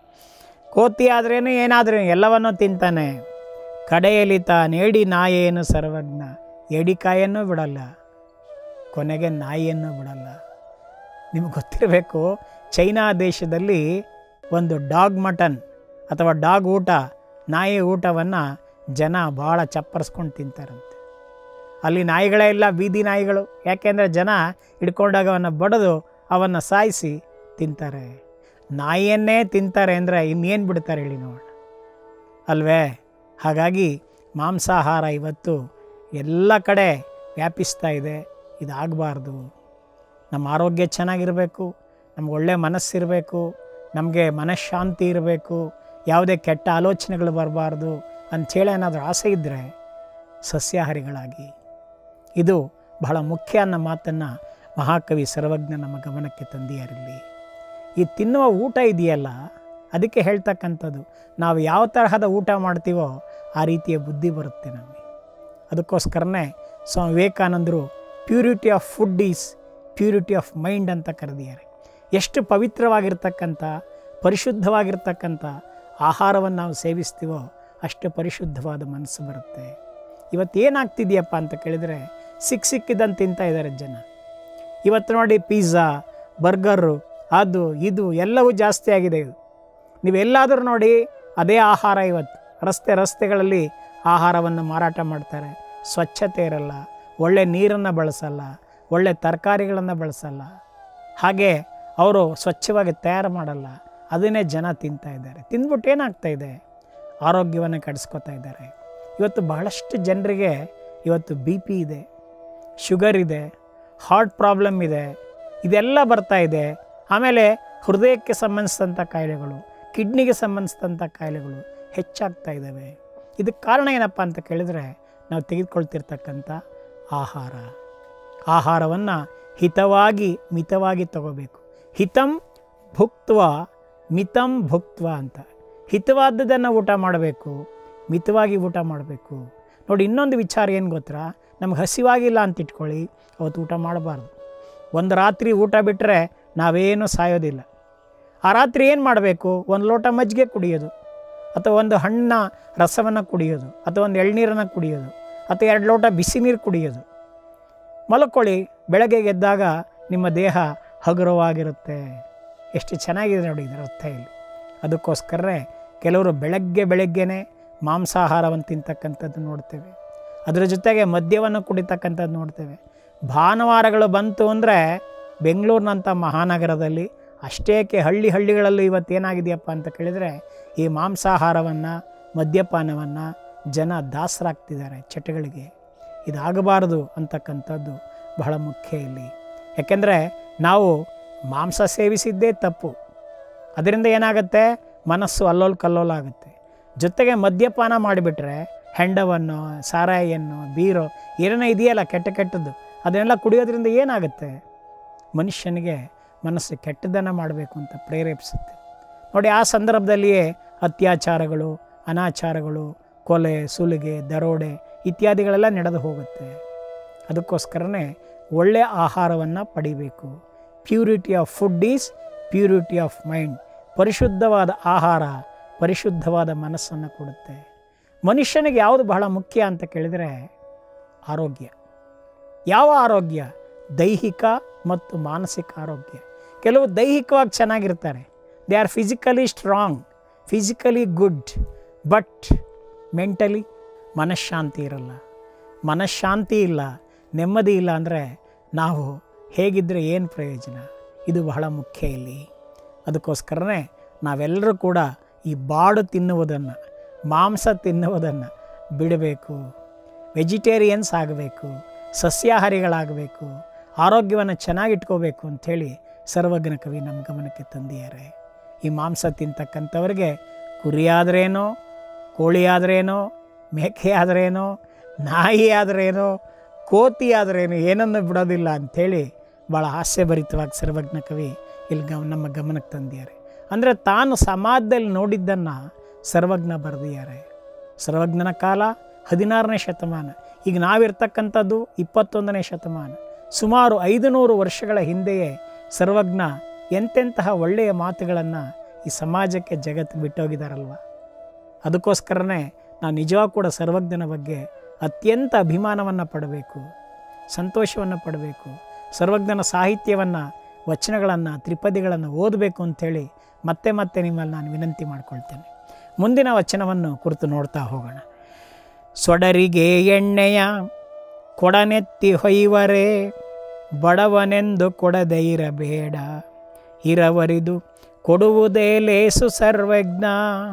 ಕೋತಿ ಆದ್ರೇನು ಏನಾದ್ರೇನು ಎಲ್ಲವನ್ನೂ ತಿಂತಾನೆ ಕಡೆಯಲ್ಲಿ ತಾನೇಡಿ ನಾಯೇನು ಸರ್ವಜ್ಞ ಏಡಿಕಾಯನ್ನು ಬಿಡಲ್ಲ ಕೊನೆಗೆ ನಾಯಿಯನ್ನು ಬಿಡಲ್ಲ ನಿಮ್ಗೆ ಗೊತ್ತಿರಬೇಕು ಚೈನಾ ದೇಶದಲ್ಲಿ ಒಂದು ಡಾಗ್ ಮಟನ್ ಅಥವಾ ಡಾಗ್ ಊಟ ನಾಯಿ ಊಟವನ್ನು ಜನ ಭಾಳ ಚಪ್ಪರಿಸ್ಕೊಂಡು ತಿಂತಾರಂತೆ ಅಲ್ಲಿ ನಾಯಿಗಳೇ ಇಲ್ಲ ಬೀದಿ ನಾಯಿಗಳು ಯಾಕೆಂದರೆ ಜನ ಹಿಡ್ಕೊಂಡಾಗ ಅವನ್ನು ಬಡಿದು ಅವನ್ನು ಸಾಯಿಸಿ ತಿಂತಾರೆ ನಾಯಿಯನ್ನೇ ತಿಂತಾರೆ ಅಂದರೆ ಇನ್ನೇನು ಬಿಡ್ತಾರೆ ಹೇಳಿ ನೋಡೋಣ ಅಲ್ವೇ ಹಾಗಾಗಿ ಮಾಂಸಾಹಾರ ಇವತ್ತು ಎಲ್ಲ ಕಡೆ ವ್ಯಾಪಿಸ್ತಾ ಇದೆ ಇದಾಗಬಾರ್ದು ನಮ್ಮ ಆರೋಗ್ಯ ಚೆನ್ನಾಗಿರಬೇಕು ನಮ್ಗೆ ಒಳ್ಳೆಯ ಮನಸ್ಸಿರಬೇಕು ನಮಗೆ ಮನಃಶಾಂತಿ ಇರಬೇಕು ಯಾವುದೇ ಕೆಟ್ಟ ಆಲೋಚನೆಗಳು ಬರಬಾರ್ದು ಅಂಥೇಳಿ ಏನಾದರೂ ಆಸೆ ಇದ್ದರೆ ಸಸ್ಯಾಹಾರಿಗಳಾಗಿ ಇದು ಬಹಳ ಮುಖ್ಯ ಅನ್ನೋ ಮಾತನ್ನು ಮಹಾಕವಿ ಸರ್ವಜ್ಞ ನಮ್ಮ ಗಮನಕ್ಕೆ ತಂದಿಯಾರಿಲ್ಲಿ ಈ ತಿನ್ನುವ ಊಟ ಇದೆಯಲ್ಲ ಅದಕ್ಕೆ ಹೇಳ್ತಕ್ಕಂಥದ್ದು ನಾವು ಯಾವ ತರಹದ ಊಟ ಮಾಡ್ತೀವೋ ಆ ರೀತಿಯ ಬುದ್ಧಿ ಬರುತ್ತೆ ನಮಗೆ ಅದಕ್ಕೋಸ್ಕರನೇ ಸ್ವಾಮಿ ವಿವೇಕಾನಂದರು purity of food is purity of mind ಅಂತ ಕರೆದಿದ್ದಾರೆ ಎಷ್ಟು ಪವಿತ್ರವಾಗಿರ್ತಕ್ಕಂಥ ಪರಿಶುದ್ಧವಾಗಿರ್ತಕ್ಕಂಥ ಆಹಾರವನ್ನು ನಾವು ಸೇವಿಸ್ತೀವೋ ಅಷ್ಟು ಪರಿಶುದ್ಧವಾದ ಮನಸ್ಸು ಬರುತ್ತೆ ಇವತ್ತು ಏನಾಗ್ತಿದೆಯಪ್ಪ ಅಂತ ಕೇಳಿದರೆ ಸಿಕ್ಕ ಸಿಕ್ಕಿದಂತೆ ತಿಂತಾ ಇದ್ದಾರೆ ಜನ ಇವತ್ತು ನೋಡಿ ಪಿಜ್ಜಾ ಬರ್ಗರು ಅದು ಇದು ಎಲ್ಲವೂ ಜಾಸ್ತಿ ಆಗಿದೆ ಇದು ನೀವೆಲ್ಲಾದರೂ ನೋಡಿ ಅದೇ ಆಹಾರ ಇವತ್ತು ರಸ್ತೆ ರಸ್ತೆಗಳಲ್ಲಿ ಆಹಾರವನ್ನು ಮಾರಾಟ ಮಾಡ್ತಾರೆ ಸ್ವಚ್ಛತೆ ಇರಲ್ಲ ಒಳ್ಳೆ ನೀರನ್ನು ಬಳಸಲ್ಲ ಒಳ್ಳೆ ತರಕಾರಿಗಳನ್ನು ಬಳಸಲ್ಲ ಹಾಗೆ ಅವರು ಸ್ವಚ್ಛವಾಗಿ ತಯಾರು ಮಾಡಲ್ಲ ಅದನ್ನೇ ಜನ ತಿಂತಾ ಇದ್ದಾರೆ ತಿಂದ್ಬಿಟ್ಟು ಏನಾಗ್ತಾ ಇದೆ ಆರೋಗ್ಯವನ್ನು ಕೆಡಿಸ್ಕೊತಾ ಇದ್ದಾರೆ ಇವತ್ತು ಬಹಳಷ್ಟು ಜನರಿಗೆ ಇವತ್ತು ಬಿ ಪಿ ಇದೆ ಶುಗರ್ ಇದೆ ಹಾರ್ಟ್ ಪ್ರಾಬ್ಲಮ್ ಇದೆ ಇದೆಲ್ಲ ಬರ್ತಾ ಇದೆ ಆಮೇಲೆ ಹೃದಯಕ್ಕೆ ಸಂಬಂಧಿಸಿದಂಥ ಕಾಯಿಲೆಗಳು ಕಿಡ್ನಿಗೆ ಸಂಬಂಧಿಸಿದಂಥ ಕಾಯಿಲೆಗಳು ಹೆಚ್ಚಾಗ್ತಾ ಇದ್ದಾವೆ ಇದಕ್ಕೆ ಕಾರಣ ಏನಪ್ಪ ಅಂತ ಕೇಳಿದರೆ ನಾವು ತೆಗೆದುಕೊಳ್ತಿರ್ತಕ್ಕಂಥ ಆಹಾರ ಆಹಾರವನ್ನು ಹಿತವಾಗಿ ಮಿತವಾಗಿ ತಗೋಬೇಕು ಹಿತಂ ಭುಕ್ತ್ವ ಮಿತಂ ಭುಕ್ತ್ವ ಅಂತ ಹಿತವಾದದ್ದನ್ನು ಊಟ ಮಾಡಬೇಕು ಮಿತವಾಗಿ ಊಟ ಮಾಡಬೇಕು ನೋಡಿ ಇನ್ನೊಂದು ವಿಚಾರ ಏನು ಗೊತ್ತಾ ನಮ್ಗೆ ಹಸಿವಾಗಿಲ್ಲ ಅಂತ ಇಟ್ಕೊಳ್ಳಿ ಅವತ್ತು ಊಟ ಮಾಡಬಾರ್ದು ಒಂದು ರಾತ್ರಿ ಊಟ ಬಿಟ್ಟರೆ ನಾವೇನು ಸಾಯೋದಿಲ್ಲ ಆ ರಾತ್ರಿ ಏನು ಮಾಡಬೇಕು ಒಂದು ಲೋಟ ಮಜ್ಜಿಗೆ ಕುಡಿಯೋದು ಅಥವಾ ಒಂದು ಹಣ್ಣಿನ ರಸವನ್ನು ಕುಡಿಯೋದು ಅಥವಾ ಒಂದು ಎಳ್ನೀರನ್ನು ಕುಡಿಯೋದು ಅಥವಾ ಎರಡು ಲೋಟ ಬಿಸಿ ನೀರು ಕುಡಿಯೋದು ಮಲ್ಕೊಳ್ಳಿ ಬೆಳಗ್ಗೆ ಎದ್ದಾಗ ನಿಮ್ಮ ದೇಹ ಹಗುರವಾಗಿರುತ್ತೆ ಎಷ್ಟು ಚೆನ್ನಾಗಿದೆ ನೋಡಿ ಇದರ ಅರ್ಥ ಇಲ್ಲಿ ಅದಕ್ಕೋಸ್ಕರನೇ ಕೆಲವರು ಬೆಳಗ್ಗೆ ಬೆಳಗ್ಗೆನೇ ಮಾಂಸಾಹಾರವನ್ನು ತಿಂತಕ್ಕಂಥದ್ದು ನೋಡ್ತೇವೆ ಅದರ ಜೊತೆಗೆ ಮದ್ಯವನ್ನು ಕುಡಿತಕ್ಕಂಥದ್ದು ನೋಡ್ತೇವೆ ಭಾನುವಾರಗಳು ಬಂತು ಅಂದರೆ ಬೆಂಗಳೂರಿನಂಥ ಮಹಾನಗರದಲ್ಲಿ ಅಷ್ಟೇಕೆ ಹಳ್ಳಿ ಹಳ್ಳಿಗಳಲ್ಲೂ ಇವತ್ತೇನಾಗಿದೆಯಪ್ಪ ಅಂತ ಕೇಳಿದರೆ ಈ ಮಾಂಸಾಹಾರವನ್ನು ಮದ್ಯಪಾನವನ್ನು ಜನ ದಾಸರಾಗ್ತಿದ್ದಾರೆ ಚಟಗಳಿಗೆ ಇದಾಗಬಾರದು ಅಂತಕ್ಕಂಥದ್ದು ಬಹಳ ಮುಖ್ಯ ಇಲ್ಲಿ ಯಾಕೆಂದರೆ ನಾವು ಮಾಂಸ ಸೇವಿಸಿದ್ದೇ ತಪ್ಪು ಅದರಿಂದ ಏನಾಗುತ್ತೆ ಮನಸ್ಸು ಅಲ್ಲೋಲ್ ಕಲ್ಲೋಲ ಆಗುತ್ತೆ ಜೊತೆಗೆ ಮದ್ಯಪಾನ ಮಾಡಿಬಿಟ್ರೆ ಹೆಂಡವನ್ನು ಸಾರಾಯಿಯನ್ನು ಬೀರೋ ಏನೇನೋ ಇದೆಯಲ್ಲ ಕೆಟ್ಟ ಕೆಟ್ಟದ್ದು ಅದನ್ನೆಲ್ಲ ಕುಡಿಯೋದ್ರಿಂದ ಏನಾಗುತ್ತೆ ಮನುಷ್ಯನಿಗೆ ಮನಸ್ಸು ಕೆಟ್ಟದನ್ನು ಮಾಡಬೇಕು ಅಂತ ಪ್ರೇರೇಪಿಸುತ್ತೆ ನೋಡಿ ಆ ಸಂದರ್ಭದಲ್ಲಿಯೇ ಅತ್ಯಾಚಾರಗಳು ಅನಾಚಾರಗಳು ಕೊಲೆ ಸುಲಿಗೆ ದರೋಡೆ ಇತ್ಯಾದಿಗಳೆಲ್ಲ ನಡೆದು ಹೋಗುತ್ತೆ ಅದಕ್ಕೋಸ್ಕರನೇ ಒಳ್ಳೆಯ ಆಹಾರವನ್ನು ಪಡಿಬೇಕು purity of food is purity of mind ಪರಿಶುದ್ಧವಾದ ಆಹಾರ ಪರಿಶುದ್ಧವಾದ ಮನಸ್ಸನ್ನು ಕೊಡುತ್ತೆ ಮನುಷ್ಯನಿಗೆ ಯಾವುದು ಬಹಳ ಮುಖ್ಯ ಅಂತ ಕೇಳಿದರೆ ಆರೋಗ್ಯ ಯಾವ ಆರೋಗ್ಯ ದೈಹಿಕ ಮತ್ತು ಮಾನಸಿಕ ಆರೋಗ್ಯ ಕೆಲವು ದೈಹಿಕವಾಗಿ ಚೆನ್ನಾಗಿರ್ತಾರೆ they are physically strong physically good but mentally ಮನಃಶಾಂತಿ ಇರಲ್ಲ ಮನಃಶಾಂತಿ ಇಲ್ಲ ನೆಮ್ಮದಿ ಇಲ್ಲ ಅಂದರೆ ನಾವು ಹೇಗಿದ್ದರೆ ಏನು ಪ್ರಯೋಜನ ಇದು ಬಹಳ ಮುಖ್ಯ ಇಲ್ಲಿ ಅದಕ್ಕೋಸ್ಕರನೇ ನಾವೆಲ್ಲರೂ ಕೂಡ ಈ ಬಾಡು ತಿನ್ನುವುದನ್ನು ಮಾಂಸ ತಿನ್ನುವುದನ್ನು ಬಿಡಬೇಕು ವೆಜಿಟೇರಿಯನ್ಸ್ ಆಗಬೇಕು ಸಸ್ಯಾಹಾರಿಗಳಾಗಬೇಕು ಆರೋಗ್ಯವನ್ನು ಚೆನ್ನಾಗಿಟ್ಕೋಬೇಕು ಅಂಥೇಳಿ ಸರ್ವಜ್ಞ ಕವಿ ನಮ್ಮ ಗಮನಕ್ಕೆ ತಂದಿದ್ದಾರೆ ಈ ಮಾಂಸ ತಿಂತಕ್ಕಂಥವ್ರಿಗೆ ಕುರಿ ಆದ್ರೇನೋ ಕೋಳಿ ಆದ್ರೇನೋ ಮೇಕೆ ಆದ್ರೇನೋ ನಾಯಿ ಆದ್ರೇನು ಕೋತಿ ಆದ್ರೇನು ಏನನ್ನು ಬಿಡೋದಿಲ್ಲ ಅಂಥೇಳಿ ಭಾಳ ಹಾಸ್ಯಭರಿತವಾಗಿ ಸರ್ವಜ್ಞ ಕವಿ ಇಲ್ಲಿ ಗಮ ನಮ್ಮ ಗಮನಕ್ಕೆ ತಂದಿದ್ದಾರೆ ಅಂದರೆ ತಾನು ಸಮಾಜದಲ್ಲಿ ನೋಡಿದ್ದನ್ನು ಸರ್ವಜ್ಞ ಬರೆದಿದ್ದಾರೆ ಸರ್ವಜ್ಞನ ಕಾಲ ಹದಿನಾರನೇ ಶತಮಾನ ಈಗ ನಾವಿರ್ತಕ್ಕಂಥದ್ದು ಇಪ್ಪತ್ತೊಂದನೇ ಶತಮಾನ ಸುಮಾರು ಐದು ನೂರು ವರ್ಷಗಳ ಹಿಂದೆಯೇ ಸರ್ವಜ್ಞ ಎಂತೆಂತಹ ಒಳ್ಳೆಯ ಮಾತುಗಳನ್ನು ಈ ಸಮಾಜಕ್ಕೆ ಜಗತ್ತು ಬಿಟ್ಟೋಗಿದ್ದಾರಲ್ವ ಅದಕ್ಕೋಸ್ಕರನೇ ನಾನು ನಿಜವಾಗ ಕೂಡ ಸರ್ವಜ್ಞನ ಬಗ್ಗೆ ಅತ್ಯಂತ ಅಭಿಮಾನವನ್ನು ಪಡಬೇಕು ಸಂತೋಷವನ್ನು ಪಡಬೇಕು ಸರ್ವಜ್ಞನ ಸಾಹಿತ್ಯವನ್ನು ವಚನಗಳನ್ನು ತ್ರಿಪದಿಗಳನ್ನು ಓದಬೇಕು ಅಂಥೇಳಿ ಮತ್ತೆ ಮತ್ತೆ ನಿಮ್ಮಲ್ಲಿ ನಾನು ವಿನಂತಿ ಮಾಡ್ಕೊಳ್ತೇನೆ ಮುಂದಿನ ವಚನವನ್ನು ಕುರಿತು ನೋಡ್ತಾ ಹೋಗೋಣ ಸೊಡರಿಗೆ ಎಣ್ಣೆಯ ಕೊಡನೆತ್ತಿ ಹೊಯ್ವರೆ ಬಡವನೆಂದು ಕೊಡದೆ ಇರಬೇಡ ಇರವರಿದು ಕೊಡುವುದೇ ಲೇಸು ಸರ್ವಜ್ಞ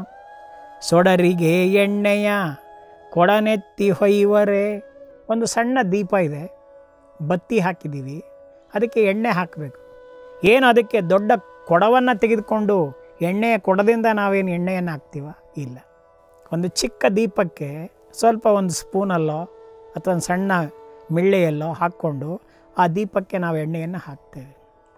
ಸೊಡರಿಗೆ ಎಣ್ಣೆಯ ಕೊಡನೆತ್ತಿ ಹೊಯ್ವರೆ ಒಂದು ಸಣ್ಣ ದೀಪ ಇದೆ ಬತ್ತಿ ಹಾಕಿದ್ದೀವಿ ಅದಕ್ಕೆ ಎಣ್ಣೆ ಹಾಕಬೇಕು ಏನು ಅದಕ್ಕೆ ದೊಡ್ಡ ಕೊಡವನ್ನು ತೆಗೆದುಕೊಂಡು ಎಣ್ಣೆಯ ಕೊಡದಿಂದ ನಾವೇನು ಎಣ್ಣೆಯನ್ನು ಹಾಕ್ತೀವ ಇಲ್ಲ ಒಂದು ಚಿಕ್ಕ ದೀಪಕ್ಕೆ ಸ್ವಲ್ಪ ಒಂದು ಸ್ಪೂನಲ್ಲೋ ಅಥವಾ ಒಂದು ಸಣ್ಣ ಮಿಳ್ಳೆಯಲ್ಲೋ ಹಾಕ್ಕೊಂಡು ಆ ದೀಪಕ್ಕೆ ನಾವು ಎಣ್ಣೆಯನ್ನು ಹಾಕ್ತೇವೆ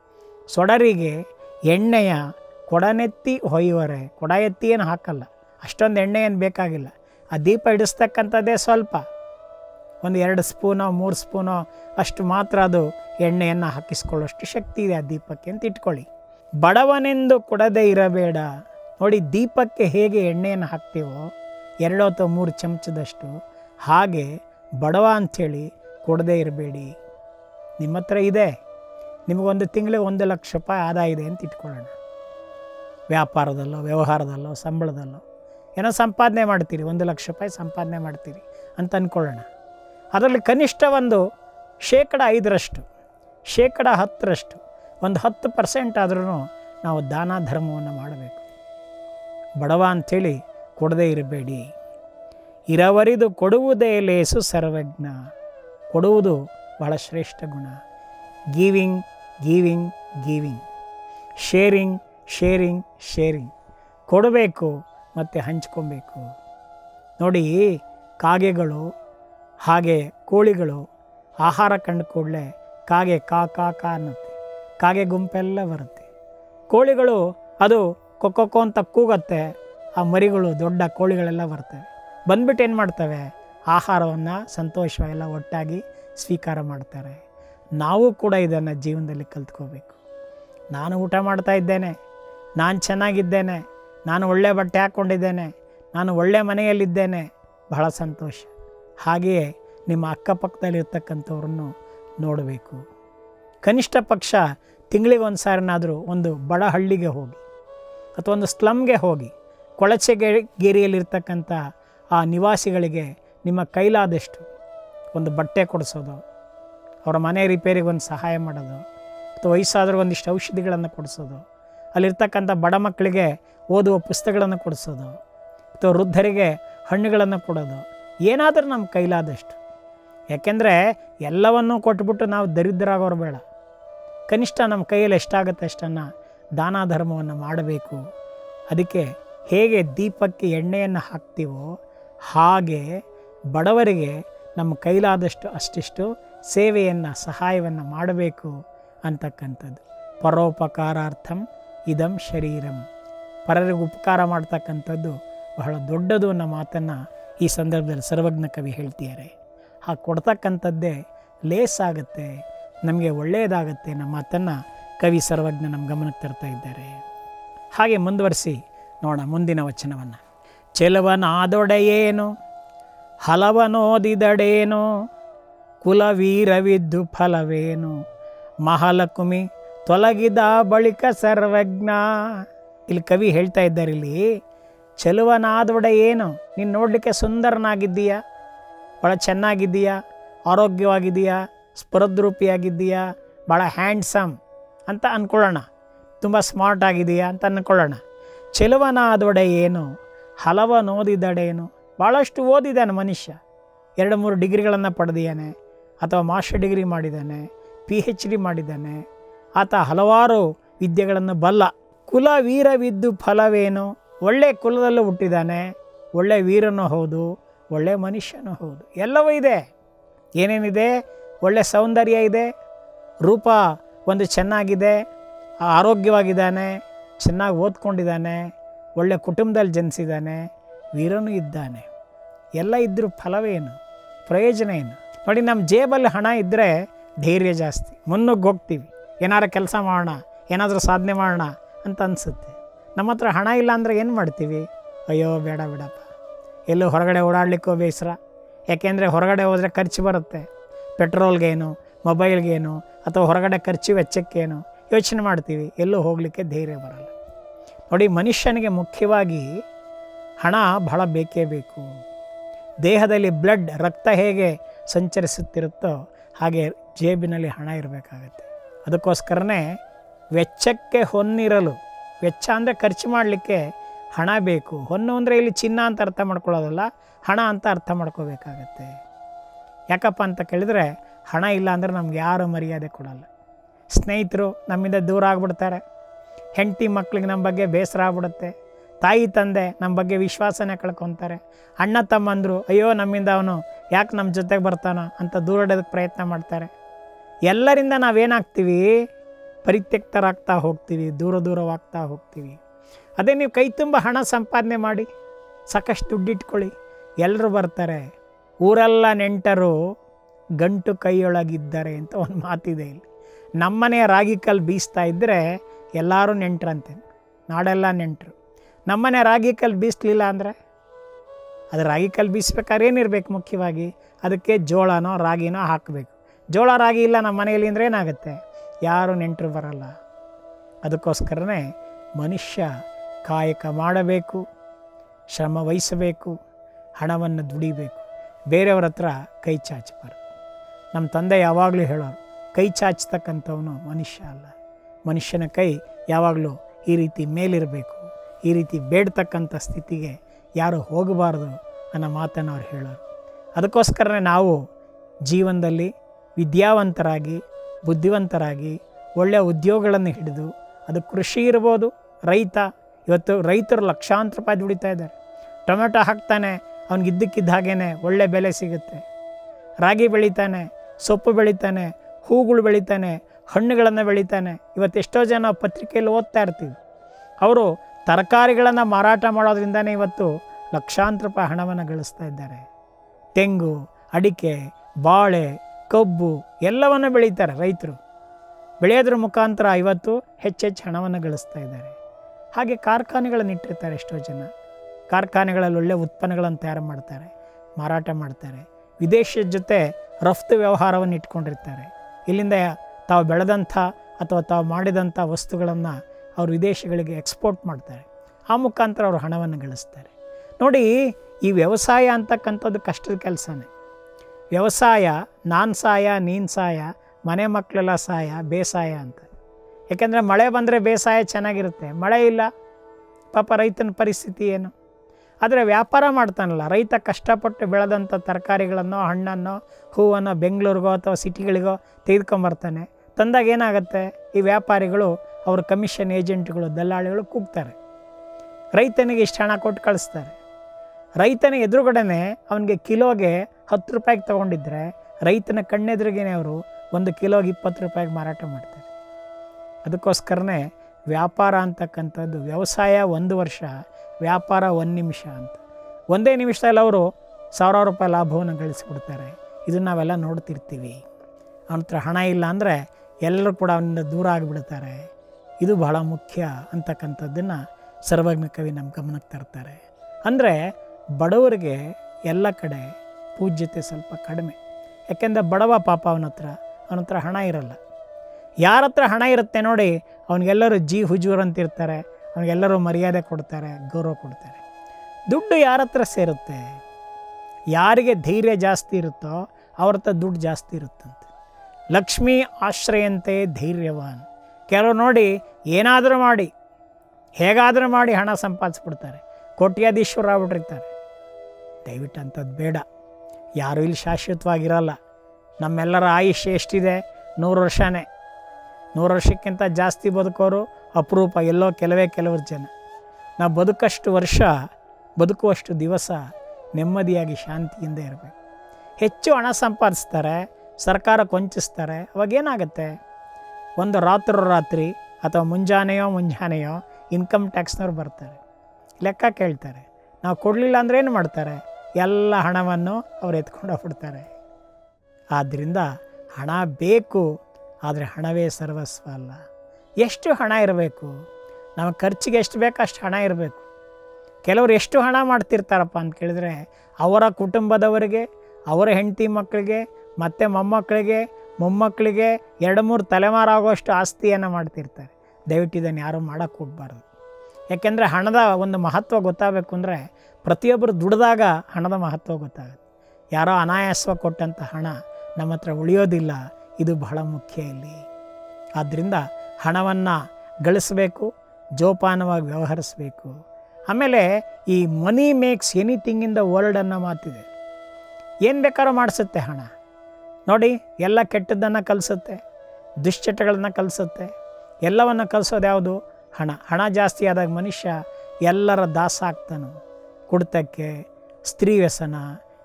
ಸೊಡರಿಗೆ ಎಣ್ಣೆಯ ಕೊಡನೆತ್ತಿ ಹೊಯ್ಯುವರೆ ಕೊಡ ಎತ್ತಿ ಏನು ಹಾಕಲ್ಲ ಅಷ್ಟೊಂದು ಎಣ್ಣೆ ಏನು ಬೇಕಾಗಿಲ್ಲ ಆ ದೀಪ ಇಡಿಸ್ತಕ್ಕಂಥದ್ದೇ ಸ್ವಲ್ಪ ಒಂದು ಎರಡು ಸ್ಪೂನೋ ಮೂರು ಸ್ಪೂನೋ ಅಷ್ಟು ಮಾತ್ರ ಅದು ಎಣ್ಣೆಯನ್ನು ಹಾಕಿಸ್ಕೊಳ್ಳೋಷ್ಟು ಶಕ್ತಿ ಇದೆ ಆ ದೀಪಕ್ಕೆ ಅಂತ ಇಟ್ಕೊಳ್ಳಿ ಬಡವನೆಂದು ಕೊಡದೇ ಇರಬೇಡ ನೋಡಿ ದೀಪಕ್ಕೆ ಹೇಗೆ ಎಣ್ಣೆಯನ್ನು ಹಾಕ್ತೀವೋ ಎರಡು ಅಥವಾ ಮೂರು ಚಮಚದಷ್ಟು ಹಾಗೆ ಬಡವ ಅಂಥೇಳಿ ಕೊಡದೇ ಇರಬೇಡಿ ನಿಮ್ಮ ಹತ್ರ ಇದೆ ನಿಮಗೊಂದು ತಿಂಗಳಿಗೆ ಒಂದು ಲಕ್ಷ ರೂಪಾಯಿ ಆದಾಯ ಇದೆ ಅಂತ ಇಟ್ಕೊಳ್ಳೋಣ ವ್ಯಾಪಾರದಲ್ಲೋ ವ್ಯವಹಾರದಲ್ಲೋ ಸಂಬಳದಲ್ಲೋ ಏನೋ ಸಂಪಾದನೆ ಮಾಡ್ತೀರಿ ಒಂದು ಲಕ್ಷ ರೂಪಾಯಿ ಸಂಪಾದನೆ ಮಾಡ್ತೀರಿ ಅಂತ ಅಂದ್ಕೊಳ್ಳೋಣ ಅದರಲ್ಲಿ ಕನಿಷ್ಠ ಒಂದು ಶೇಕಡ ಐದರಷ್ಟು ಶೇಕಡ ಹತ್ತರಷ್ಟು ಒಂದು ಹತ್ತು ಪರ್ಸೆಂಟ್ ಆದ್ರೂ ನಾವು ದಾನ ಧರ್ಮವನ್ನು ಮಾಡಬೇಕು ಬಡವ ಅಂಥೇಳಿ ಕೊಡದೇ ಇರಬೇಡಿ ಇರವರಿದು ಕೊಡುವುದೇ ಲೇಸು ಸರ್ವಜ್ಞ ಕೊಡುವುದು ಬಹಳ ಶ್ರೇಷ್ಠ ಗುಣ giving giving giving sharing sharing sharing ಕೊಡಬೇಕು ಮತ್ತು ಹಂಚ್ಕೊಬೇಕು ನೋಡಿ ಕಾಗೆಗಳು ಹಾಗೆ ಕೋಳಿಗಳು ಆಹಾರ ಕಂಡು ಕೂಡಲೇ ಕಾಗೆ ಕಾ ಕಾ ಕಾ ಅನ್ನುತ್ತೆ ಕಾಗೆ ಗುಂಪೆಲ್ಲ ಬರುತ್ತೆ ಕೋಳಿಗಳು ಅದು ಕೊಕ್ಕೊಕ್ಕೋ ಅಂತ ಕೂಗತ್ತೆ ಆ ಮರಿಗಳು ದೊಡ್ಡ ಕೋಳಿಗಳೆಲ್ಲ ಬರ್ತವೆ ಬಂದ್ಬಿಟ್ಟು ಏನು ಮಾಡ್ತವೆ ಆಹಾರವನ್ನು ಸಂತೋಷವೆಲ್ಲ ಒಟ್ಟಾಗಿ ಸ್ವೀಕಾರ ಮಾಡ್ತಾರೆ ನಾವು ಕೂಡ ಇದನ್ನು ಜೀವನದಲ್ಲಿ ಕಲ್ತ್ಕೋಬೇಕು ನಾನು ಊಟ ಮಾಡ್ತಾ ಇದ್ದೇನೆ ನಾನು ಚೆನ್ನಾಗಿದ್ದೇನೆ ನಾನು ಒಳ್ಳೆ ಬಟ್ಟೆ ಹಾಕ್ಕೊಂಡಿದ್ದೇನೆ ನಾನು ಒಳ್ಳೆ ಮನೆಯಲ್ಲಿದ್ದೇನೆ ಬಹಳ ಸಂತೋಷ ಹಾಗೆಯೇ ನಿಮ್ಮ ಅಕ್ಕಪಕ್ಕದಲ್ಲಿರ್ತಕ್ಕಂಥವ್ರನ್ನು ನೋಡಬೇಕು ಕನಿಷ್ಠ ಪಕ್ಷ ತಿಂಗಳಿಗೆ ಒಂದು ಸಾರಿನಾದರೂ ಒಂದು ಬಡ ಹಳ್ಳಿಗೆ ಹೋಗಿ ಅಥವಾ ಒಂದು ಸ್ಲಮ್ಗೆ ಹೋಗಿ ಕೊಳಚೆ ಗೇರಿಯಲ್ಲಿರ್ತಕ್ಕಂಥ ಆ ನಿವಾಸಿಗಳಿಗೆ ನಿಮ್ಮ ಕೈಲಾದಷ್ಟು ಒಂದು ಬಟ್ಟೆ ಕೊಡಿಸೋದು ಅವರ ಮನೆ ರಿಪೇರಿಗೆ ಒಂದು ಸಹಾಯ ಮಾಡೋದು ಅಥವಾ ವಯಸ್ಸಾದರೂ ಒಂದಿಷ್ಟು ಔಷಧಿಗಳನ್ನು ಕೊಡಿಸೋದು ಅಲ್ಲಿರ್ತಕ್ಕಂಥ ಬಡ ಮಕ್ಕಳಿಗೆ ಓದುವ ಪುಸ್ತಕಗಳನ್ನು ಕೊಡಿಸೋದು ಅಥವಾ ವೃದ್ಧರಿಗೆ ಹಣ್ಣುಗಳನ್ನು ಕೊಡೋದು ಏನಾದರೂ ನಮ್ಮ ಕೈಲಾದಷ್ಟು ಯಾಕೆಂದರೆ ಎಲ್ಲವನ್ನೂ ಕೊಟ್ಬಿಟ್ಟು ನಾವು ದರಿದ್ರಾಗೋರು ಬೇಡ ಕನಿಷ್ಠ ನಮ್ಮ ಕೈಯಲ್ಲಿ ಎಷ್ಟಾಗುತ್ತೆ ಅಷ್ಟನ್ನು ದಾನ ಧರ್ಮವನ್ನು ಮಾಡಬೇಕು ಅದಕ್ಕೆ ಹೇಗೆ ದೀಪಕ್ಕೆ ಎಣ್ಣೆಯನ್ನು ಹಾಕ್ತೀವೋ ಹಾಗೆ ಬಡವರಿಗೆ ನಮ್ಮ ಕೈಲಾದಷ್ಟು ಅಷ್ಟಿಷ್ಟು ಸೇವೆಯನ್ನು ಸಹಾಯವನ್ನು ಮಾಡಬೇಕು ಅಂತಕ್ಕಂಥದ್ದು ಪರೋಪಕಾರಾರ್ಥಂ ಇದಂ ಶರೀರಂ ಪರರಿಗೆ ಉಪಕಾರ ಮಾಡ್ತಕ್ಕಂಥದ್ದು ಬಹಳ ದೊಡ್ಡದು ಅನ್ನೋ ಮಾತನ್ನು ಈ ಸಂದರ್ಭದಲ್ಲಿ ಸರ್ವಜ್ಞ ಕವಿ ಹೇಳ್ತಿದ್ದಾರೆ ಆ ಕೊಡ್ತಕ್ಕಂಥದ್ದೇ ಲೇಸಾಗುತ್ತೆ ನಮಗೆ ಒಳ್ಳೆಯದಾಗತ್ತೆ ನಮ್ಮ ಮಾತನ್ನು ಕವಿ ಸರ್ವಜ್ಞ ನಮ್ಮ ಗಮನಕ್ಕೆ ತರ್ತಾ ಇದ್ದಾರೆ ಹಾಗೆ ಮುಂದುವರಿಸಿ ನೋಡೋಣ ಮುಂದಿನ ವಚನವನ್ನು ಚೆಲುವನಾದೊಡೆಯೇನು ಹಲವನೋದಿದಡೇನು ಕುಲವೀರವಿದ್ದು ಫಲವೇನು ಮಹಾಲಕ್ಷ್ಮಿ ತೊಲಗಿದ ಬಳಿಕ ಸರ್ವಜ್ಞ ಇಲ್ಲಿ ಕವಿ ಹೇಳ್ತಾ ಇದ್ದಾರೆ ಇಲ್ಲಿ ಚೆಲುವನಾದೊಡೆ ಏನು ನೀನು ನೋಡಲಿಕ್ಕೆ ಸುಂದರನಾಗಿದ್ದೀಯಾ ಭಾಳ ಚೆನ್ನಾಗಿದ್ದೀಯಾ ಆರೋಗ್ಯವಾಗಿದೆಯಾ ಸ್ಪೃದ್ರೂಪಿಯಾಗಿದ್ದೀಯಾ ಭಾಳ ಹ್ಯಾಂಡ್ಸಮ್ ಅಂತ ಅಂದ್ಕೊಳ್ಳೋಣ ತುಂಬ ಸ್ಮಾರ್ಟ್ ಆಗಿದೆಯಾ ಅಂತ ಅಂದ್ಕೊಳ್ಳೋಣ ಚೆಲುವನಾದೊಡೆ ಏನು ಹಲವನೋದಿದಡೇನು ಭಾಳಷ್ಟು ಓದಿದ್ದಾನೆ ಮನುಷ್ಯ ಎರಡು ಮೂರು ಡಿಗ್ರಿಗಳನ್ನು ಪಡೆದಿದ್ದಾನೆ ಅಥವಾ ಮಾಸ್ಟರ್ ಡಿಗ್ರಿ ಮಾಡಿದ್ದಾನೆ ಪಿ ಹೆಚ್ ಡಿ ಮಾಡಿದ್ದಾನೆ ಆತ ಹಲವಾರು ವಿದ್ಯೆಗಳನ್ನು ಬಲ್ಲ ಕುಲ ವೀರವಿದ್ದು ಫಲವೇನು ಒಳ್ಳೆ ಕುಲದಲ್ಲೂ ಹುಟ್ಟಿದ್ದಾನೆ ಒಳ್ಳೆ ವೀರನೂ ಹೌದು ಒಳ್ಳೆಯ ಮನುಷ್ಯನೂ ಹೌದು ಎಲ್ಲವೂ ಇದೆ ಏನೇನಿದೆ ಒಳ್ಳೆಯ ಸೌಂದರ್ಯ ಇದೆ ರೂಪ ಒಂದು ಚೆನ್ನಾಗಿದೆ ಆರೋಗ್ಯವಾಗಿದ್ದಾನೆ ಚೆನ್ನಾಗಿ ಓದ್ಕೊಂಡಿದ್ದಾನೆ ಒಳ್ಳೆಯ ಕುಟುಂಬದಲ್ಲಿ ಜನಿಸಿದ್ದಾನೆ ವೀರನೂ ಇದ್ದಾನೆ ಎಲ್ಲ ಇದ್ದರೂ ಫಲವೇನು ಪ್ರಯೋಜನ ಏನು ನೋಡಿ ನಮ್ಮ ಜೇಬಲ್ಲಿ ಹಣ ಇದ್ದರೆ ಧೈರ್ಯ ಜಾಸ್ತಿ ಮುನ್ನುಗ್ಗಿ ಹೋಗ್ತೀವಿ ಏನಾರು ಕೆಲಸ ಮಾಡೋಣ ಏನಾದರೂ ಸಾಧನೆ ಮಾಡೋಣ ಅಂತ ಅನಿಸುತ್ತೆ ನಮ್ಮ ಹತ್ರ ಹಣ ಇಲ್ಲ ಅಂದರೆ ಏನು ಮಾಡ್ತೀವಿ ಅಯ್ಯೋ ಬೇಡ ಬಿಡಪ್ಪ ಎಲ್ಲೂ ಹೊರಗಡೆ ಓಡಾಡಲಿಕ್ಕೂ ಬೇಸರ ಯಾಕೆಂದರೆ ಹೊರಗಡೆ ಹೋದರೆ ಖರ್ಚು ಬರುತ್ತೆ ಪೆಟ್ರೋಲ್ಗೇನು ಮೊಬೈಲ್ಗೇನು ಅಥವಾ ಹೊರಗಡೆ ಖರ್ಚು ವೆಚ್ಚಕ್ಕೇನು ಯೋಚನೆ ಮಾಡ್ತೀವಿ ಎಲ್ಲೂ ಹೋಗಲಿಕ್ಕೆ ಧೈರ್ಯ ಬರಲ್ಲ ನೋಡಿ ಮನುಷ್ಯನಿಗೆ ಮುಖ್ಯವಾಗಿ ಹಣ ಬಹಳ ಬೇಕೇ ಬೇಕು ದೇಹದಲ್ಲಿ ಬ್ಲಡ್ ರಕ್ತ ಹೇಗೆ ಸಂಚರಿಸುತ್ತಿರುತ್ತೋ ಹಾಗೆ ಜೇಬಿನಲ್ಲಿ ಹಣ ಇರಬೇಕಾಗತ್ತೆ ಅದಕ್ಕೋಸ್ಕರನೇ ವೆಚ್ಚಕ್ಕೆ ಹೊನ್ನಿರಲು ವೆಚ್ಚ ಅಂದರೆ ಖರ್ಚು ಮಾಡಲಿಕ್ಕೆ ಹಣ ಬೇಕು ಹೊನ್ನು ಅಂದರೆ ಇಲ್ಲಿ ಚಿನ್ನ ಅಂತ ಅರ್ಥ ಮಾಡ್ಕೊಳ್ಳೋದಲ್ಲ ಹಣ ಅಂತ ಅರ್ಥ ಮಾಡ್ಕೋಬೇಕಾಗತ್ತೆ ಯಾಕಪ್ಪ ಅಂತ ಕೇಳಿದರೆ ಹಣ ಇಲ್ಲ ಅಂದರೆ ನಮ್ಗೆ ಯಾರು ಮರ್ಯಾದೆ ಕೊಡಲ್ಲ ಸ್ನೇಹಿತರು ನಮ್ಮಿಂದ ದೂರ ಆಗ್ಬಿಡ್ತಾರೆ ಹೆಂಡತಿ ಮಕ್ಳಿಗೆ ನಮ್ಮ ಬಗ್ಗೆ ಬೇಸರ ಆಗ್ಬಿಡುತ್ತೆ ತಾಯಿ ತಂದೆ ನಮ್ಮ ಬಗ್ಗೆ ವಿಶ್ವಾಸನೇ ಕಳ್ಕೊತಾರೆ ಅಣ್ಣ ತಮ್ಮಂದರು ಅಯ್ಯೋ ನಮ್ಮಿಂದ ಅವನು ಯಾಕೆ ನಮ್ಮ ಜೊತೆಗೆ ಬರ್ತಾನೋ ಅಂತ ದೂರ ಇಡೋದಕ್ಕೆ ಪ್ರಯತ್ನ ಮಾಡ್ತಾರೆ ಎಲ್ಲರಿಂದ ನಾವೇನಾಗ್ತೀವಿ ಪರಿತ್ಯಕ್ತರಾಗ್ತಾ ಹೋಗ್ತೀವಿ ದೂರ ದೂರವಾಗ್ತಾ ಹೋಗ್ತೀವಿ ಅದೇ ನೀವು ಕೈ ತುಂಬ ಹಣ ಸಂಪಾದನೆ ಮಾಡಿ ಸಾಕಷ್ಟು ದುಡ್ಡಿಟ್ಕೊಳ್ಳಿ ಎಲ್ಲರೂ ಬರ್ತಾರೆ ಊರೆಲ್ಲ ನೆಂಟರು ಗಂಟು ಕೈಯೊಳಗಿದ್ದಾರೆ ಅಂತ ಒಂದು ಮಾತಿದೆ ಇಲ್ಲಿ ನಮ್ಮನೆಯ ರಾಗಿ ಕಲ್ಲು ಬೀಸ್ತಾ ಇದ್ದರೆ ಎಲ್ಲರೂ ನೆಂಟ್ರಂತೆ ನಾಡೆಲ್ಲ ನೆಂಟರು ನಮ್ಮನೆ ರಾಗಿ ಕಲ್ಲು ಬೀಸಲಿಲ್ಲ ಅಂದರೆ ಅದು ರಾಗಿ ಕಲ್ಲು ಬೀಸ್ಬೇಕಾದ್ರೆ ಏನಿರಬೇಕು ಮುಖ್ಯವಾಗಿ ಅದಕ್ಕೆ ಜೋಳನೋ ರಾಗಿನೋ ಹಾಕಬೇಕು ಜೋಳ ರಾಗಿ ಇಲ್ಲ ನಮ್ಮ ಮನೆಯಲ್ಲಿ ಅಂದರೆ ಏನಾಗುತ್ತೆ ಯಾರು ನೆಂಟರು ಬರಲ್ಲ ಅದಕ್ಕೋಸ್ಕರನೇ ಮನುಷ್ಯ ಕಾಯಕ ಮಾಡಬೇಕು ಶ್ರಮ ವಹಿಸಬೇಕು ಹಣವನ್ನು ದುಡಿಬೇಕು ಬೇರೆಯವ್ರ ಹತ್ರ ಕೈ ಚಾಚಬಾರ್ದು ನಮ್ಮ ತಂದೆ ಯಾವಾಗಲೂ ಹೇಳೋರು ಕೈ ಚಾಚತಕ್ಕಂಥವನು ಮನುಷ್ಯ ಅಲ್ಲ ಮನುಷ್ಯನ ಕೈ ಯಾವಾಗಲೂ ಈ ರೀತಿ ಮೇಲಿರಬೇಕು ಈ ರೀತಿ ಬೇಡ್ತಕ್ಕಂಥ ಸ್ಥಿತಿಗೆ ಯಾರು ಹೋಗಬಾರ್ದು ಅನ್ನೋ ಮಾತನ್ನು ಅವ್ರು ಹೇಳೋರು ಅದಕ್ಕೋಸ್ಕರನೇ ನಾವು ಜೀವನದಲ್ಲಿ ವಿದ್ಯಾವಂತರಾಗಿ ಬುದ್ಧಿವಂತರಾಗಿ ಒಳ್ಳೆಯ ಉದ್ಯೋಗಗಳನ್ನು ಹಿಡಿದು ಅದು ಕೃಷಿ ಇರ್ಬೋದು ರೈತ ಇವತ್ತು ರೈತರು ಲಕ್ಷಾಂತರ ರೂಪಾಯಿ ದುಡಿತಾ ಇದ್ದಾರೆ ಟೊಮೆಟೊ ಹಾಕ್ತಾನೆ ಅವ್ನಿಗೆ ಇದ್ದಕ್ಕಿದ್ದ ಹಾಗೇ ಒಳ್ಳೆ ಬೆಲೆ ಸಿಗುತ್ತೆ ರಾಗಿ ಬೆಳಿತಾನೆ ಸೊಪ್ಪು ಬೆಳಿತಾನೆ ಹೂಗಳು ಬೆಳಿತಾನೆ ಹಣ್ಣುಗಳನ್ನು ಬೆಳಿತಾನೆ ಇವತ್ತು ಎಷ್ಟೋ ಜನ ಪತ್ರಿಕೆಯಲ್ಲಿ ಓದ್ತಾ ಇರ್ತೀವಿ ಅವರು ತರಕಾರಿಗಳನ್ನು ಮಾರಾಟ ಮಾಡೋದ್ರಿಂದನೇ ಇವತ್ತು ಲಕ್ಷಾಂತರ ರೂಪಾಯಿ ಹಣವನ್ನು ಗಳಿಸ್ತಾ ಇದ್ದಾರೆ ತೆಂಗು ಅಡಿಕೆ ಬಾಳೆ ಕಬ್ಬು ಎಲ್ಲವನ್ನು ಬೆಳೀತಾರೆ ರೈತರು ಬೆಳೆಯೋದ್ರ ಮುಖಾಂತರ ಇವತ್ತು ಹೆಚ್ಚೆಚ್ಚು ಹಣವನ್ನು ಗಳಿಸ್ತಾ ಇದ್ದಾರೆ ಹಾಗೆ ಕಾರ್ಖಾನೆಗಳನ್ನು ಇಟ್ಟಿರ್ತಾರೆ ಎಷ್ಟೋ ಜನ ಕಾರ್ಖಾನೆಗಳಲ್ಲಿ ಒಳ್ಳೆಯ ಉತ್ಪನ್ನಗಳನ್ನು ತಯಾರು ಮಾಡ್ತಾರೆ ಮಾರಾಟ ಮಾಡ್ತಾರೆ ವಿದೇಶದ ಜೊತೆ ರಫ್ತು ವ್ಯವಹಾರವನ್ನು ಇಟ್ಕೊಂಡಿರ್ತಾರೆ ಇಲ್ಲಿಂದ ತಾವು ಬೆಳೆದಂಥ ಅಥವಾ ತಾವು ಮಾಡಿದಂಥ ವಸ್ತುಗಳನ್ನು ಅವರು ವಿದೇಶಗಳಿಗೆ ಎಕ್ಸ್ಪೋರ್ಟ್ ಮಾಡ್ತಾರೆ ಆ ಮುಖಾಂತರ ಅವರು ಹಣವನ್ನು ಗಳಿಸ್ತಾರೆ ನೋಡಿ ಈ ವ್ಯವಸಾಯ ಅಂತಕ್ಕಂಥದ್ದು ಕಷ್ಟದ ಕೆಲಸನೇ ವ್ಯವಸಾಯ ನಾನು ಸಾಯ ನೀನು ಸಾಯ ಮನೆ ಮಕ್ಕಳೆಲ್ಲ ಸಾಯ ಬೇಸಾಯ ಅಂತ ಯಾಕೆಂದರೆ ಮಳೆ ಬಂದರೆ ಬೇಸಾಯ ಚೆನ್ನಾಗಿರುತ್ತೆ ಮಳೆ ಇಲ್ಲ ಪಾಪ ರೈತನ ಪರಿಸ್ಥಿತಿ ಏನು ಆದರೆ ವ್ಯಾಪಾರ ಮಾಡ್ತಾನಲ್ಲ ರೈತ ಕಷ್ಟಪಟ್ಟು ಬೆಳೆದಂಥ ತರಕಾರಿಗಳನ್ನು ಹಣ್ಣನ್ನು ಹೂವನ್ನು ಬೆಂಗಳೂರಿಗೋ ಅಥವಾ ಸಿಟಿಗಳಿಗೋ ತೆಗೆದುಕೊಂಬರ್ತಾನೆ ತಂದಾಗ ಏನಾಗುತ್ತೆ ಈ ವ್ಯಾಪಾರಿಗಳು ಅವ್ರ ಕಮಿಷನ್ ಏಜೆಂಟ್ಗಳು ದಲ್ಲಾಳಿಗಳು ಕೂಗ್ತಾರೆ ರೈತನಿಗೆ ಇಷ್ಟು ಹಣ ಕೊಟ್ಟು ಕಳಿಸ್ತಾರೆ ರೈತನ ಎದುರುಗಡೆನೆ ಅವನಿಗೆ ಕಿಲೋಗೆ ಹತ್ತು ರೂಪಾಯಿಗೆ ತೊಗೊಂಡಿದ್ರೆ ರೈತನ ಕಣ್ಣೆದುರಿಗೇನೆ ಅವರು ಒಂದು ಕಿಲೋಗೆ ಇಪ್ಪತ್ತು ರೂಪಾಯಿಗೆ ಮಾರಾಟ ಮಾಡ್ತಾರೆ ಅದಕ್ಕೋಸ್ಕರನೇ ವ್ಯಾಪಾರ ಅಂತಕ್ಕಂಥದ್ದು ವ್ಯವಸಾಯ ಒಂದು ವರ್ಷ ವ್ಯಾಪಾರ ಒಂದು ನಿಮಿಷ ಅಂತ ಒಂದೇ ನಿಮಿಷದಲ್ಲಿ ಅವರು ಸಾವಿರಾರು ರೂಪಾಯಿ ಲಾಭವನ್ನು ಗಳಿಸಿಬಿಡ್ತಾರೆ ಇದನ್ನು ನಾವೆಲ್ಲ ನೋಡ್ತಿರ್ತೀವಿ ಅವನ ಹತ್ರ ಹಣ ಇಲ್ಲ ಅಂದರೆ ಎಲ್ಲರೂ ಕೂಡ ಅವನಿಂದ ದೂರ ಆಗಿಬಿಡ್ತಾರೆ ಇದು ಬಹಳ ಮುಖ್ಯ ಅಂತಕ್ಕಂಥದ್ದನ್ನು ಸರ್ವಜ್ಞ ಕವಿ ನಮ್ಮ ಗಮನಕ್ಕೆ ತರ್ತಾರೆ ಅಂದರೆ ಬಡವರಿಗೆ ಎಲ್ಲ ಕಡೆ ಪೂಜ್ಯತೆ ಸ್ವಲ್ಪ ಕಡಿಮೆ ಯಾಕೆಂದರೆ ಬಡವ ಪಾಪ ಅವನ ಹತ್ರ ಅವನ ಹತ್ರ ಹಣ ಇರಲ್ಲ ಯಾರ ಹತ್ರ ಹಣ ಇರುತ್ತೆ ನೋಡಿ ಅವನಿಗೆಲ್ಲರೂ ಜಿ ಹುಜೂರ್ ಅಂತಿರ್ತಾರೆ ಅವನಿಗೆಲ್ಲರೂ ಮರ್ಯಾದೆ ಕೊಡ್ತಾರೆ ಗೌರವ ಕೊಡ್ತಾರೆ ದುಡ್ಡು ಯಾರ ಹತ್ರ ಸೇರುತ್ತೆ ಯಾರಿಗೆ ಧೈರ್ಯ ಜಾಸ್ತಿ ಇರುತ್ತೋ ಅವ್ರ ಹತ್ರ ದುಡ್ಡು ಜಾಸ್ತಿ ಇರುತ್ತಂತೆ ಲಕ್ಷ್ಮೀ ಆಶ್ರಯಂತೆ ಧೈರ್ಯವಾನ್ ಕೆಲವರು ನೋಡಿ ಏನಾದರೂ ಮಾಡಿ ಹೇಗಾದರೂ ಮಾಡಿ ಹಣ ಸಂಪಾದಿಸ್ಬಿಡ್ತಾರೆ ಕೋಟ್ಯಾಧೀಶ್ವರ ಆಗ್ಬಿಟ್ಟಿರ್ತಾರೆ ದಯವಿಟ್ಟು ಅಂಥದ್ದು ಬೇಡ ಯಾರೂ ಇಲ್ಲಿ ಶಾಶ್ವತವಾಗಿರಲ್ಲ ನಮ್ಮೆಲ್ಲರ ಆಯುಷ್ಯ ಎಷ್ಟಿದೆ ನೂರು ವರ್ಷನೇ ನೂರು ವರ್ಷಕ್ಕಿಂತ ಜಾಸ್ತಿ ಬದುಕೋರು ಅಪರೂಪ ಎಲ್ಲೋ ಕೆಲವೇ ಕೆಲವರು ಜನ ನಾವು ಬದುಕಷ್ಟು ವರ್ಷ ಬದುಕುವಷ್ಟು ದಿವಸ ನೆಮ್ಮದಿಯಾಗಿ ಶಾಂತಿಯಿಂದ ಇರಬೇಕು ಹೆಚ್ಚು ಹಣ ಸಂಪಾದಿಸ್ತಾರೆ ಸರ್ಕಾರ ಕೊಂಚಿಸ್ತಾರೆ ಅವಾಗೇನಾಗುತ್ತೆ ಒಂದು ರಾತ್ರೋ ರಾತ್ರಿ ಅಥವಾ ಮುಂಜಾನೆಯೋ ಮುಂಜಾನೆಯೋ ಇನ್ಕಮ್ ಟ್ಯಾಕ್ಸ್ನವ್ರು ಬರ್ತಾರೆ ಲೆಕ್ಕ ಕೇಳ್ತಾರೆ ನಾವು ಕೊಡಲಿಲ್ಲ ಅಂದರೆ ಏನು ಮಾಡ್ತಾರೆ ಎಲ್ಲ ಹಣವನ್ನು ಅವ್ರು ಎತ್ಕೊಂಡು ಹೋಗ್ಬಿಡ್ತಾರೆ ಆದ್ದರಿಂದ ಹಣ ಬೇಕು ಆದರೆ ಹಣವೇ ಸರ್ವಸ್ವ ಅಲ್ಲ ಎಷ್ಟು ಹಣ ಇರಬೇಕು ನಮ್ಮ ಖರ್ಚಿಗೆ ಎಷ್ಟು ಬೇಕು ಅಷ್ಟು ಹಣ ಇರಬೇಕು ಕೆಲವರು ಎಷ್ಟು ಹಣ ಮಾಡ್ತಿರ್ತಾರಪ್ಪ ಅಂತ ಕೇಳಿದ್ರೆ ಅವರ ಕುಟುಂಬದವರಿಗೆ ಅವರ ಹೆಂಡತಿ ಮಕ್ಕಳಿಗೆ ಮತ್ತು ಮೊಮ್ಮಕ್ಕಳಿಗೆ ಮೊಮ್ಮಕ್ಕಳಿಗೆ ಎರಡು ಮೂರು ತಲೆಮಾರಾಗುವಷ್ಟು ಆಸ್ತಿಯನ್ನು ಮಾಡ್ತಿರ್ತಾರೆ ದಯವಿಟ್ಟು ಇದನ್ನು ಯಾರೂ ಮಾಡೋಕ್ಕೆ ಹೋಗಬಾರ್ದು ಯಾಕೆಂದರೆ ಹಣದ ಒಂದು ಮಹತ್ವ ಗೊತ್ತಾಗಬೇಕು ಅಂದರೆ ಪ್ರತಿಯೊಬ್ಬರು ದುಡಿದಾಗ ಹಣದ ಮಹತ್ವ ಗೊತ್ತಾಗುತ್ತೆ ಯಾರೋ ಅನಾಯಾಸವಾಗಿ ಕೊಟ್ಟಂಥ ಹಣ ನಮ್ಮ ಹತ್ರ ಉಳಿಯೋದಿಲ್ಲ ಇದು ಬಹಳ ಮುಖ್ಯ ಇಲ್ಲಿ ಆದ್ದರಿಂದ ಹಣವನ್ನು ಗಳಿಸಬೇಕು ಜೋಪಾನವಾಗಿ ವ್ಯವಹರಿಸಬೇಕು ಆಮೇಲೆ ಈ money makes anything in the world ಅನ್ನೋ ಮಾತಿದೆ ಏನು ಬೇಕಾದ್ರೂ ಮಾಡಿಸುತ್ತೆ ಹಣ ನೋಡಿ ಎಲ್ಲ ಕೆಟ್ಟದ್ದನ್ನು ಕಲಿಸುತ್ತೆ ದುಶ್ಚಟಗಳನ್ನು ಕಲಿಸುತ್ತೆ ಎಲ್ಲವನ್ನು ಕಲಿಸೋದು ಯಾವುದು ಹಣ ಹಣ ಜಾಸ್ತಿ ಆದಾಗ ಮನುಷ್ಯ ಎಲ್ಲರ ದಾಸ ಆಗ್ತಾನೆ ಕುಡಿತಕ್ಕೆ ಸ್ತ್ರೀ ವ್ಯಸನ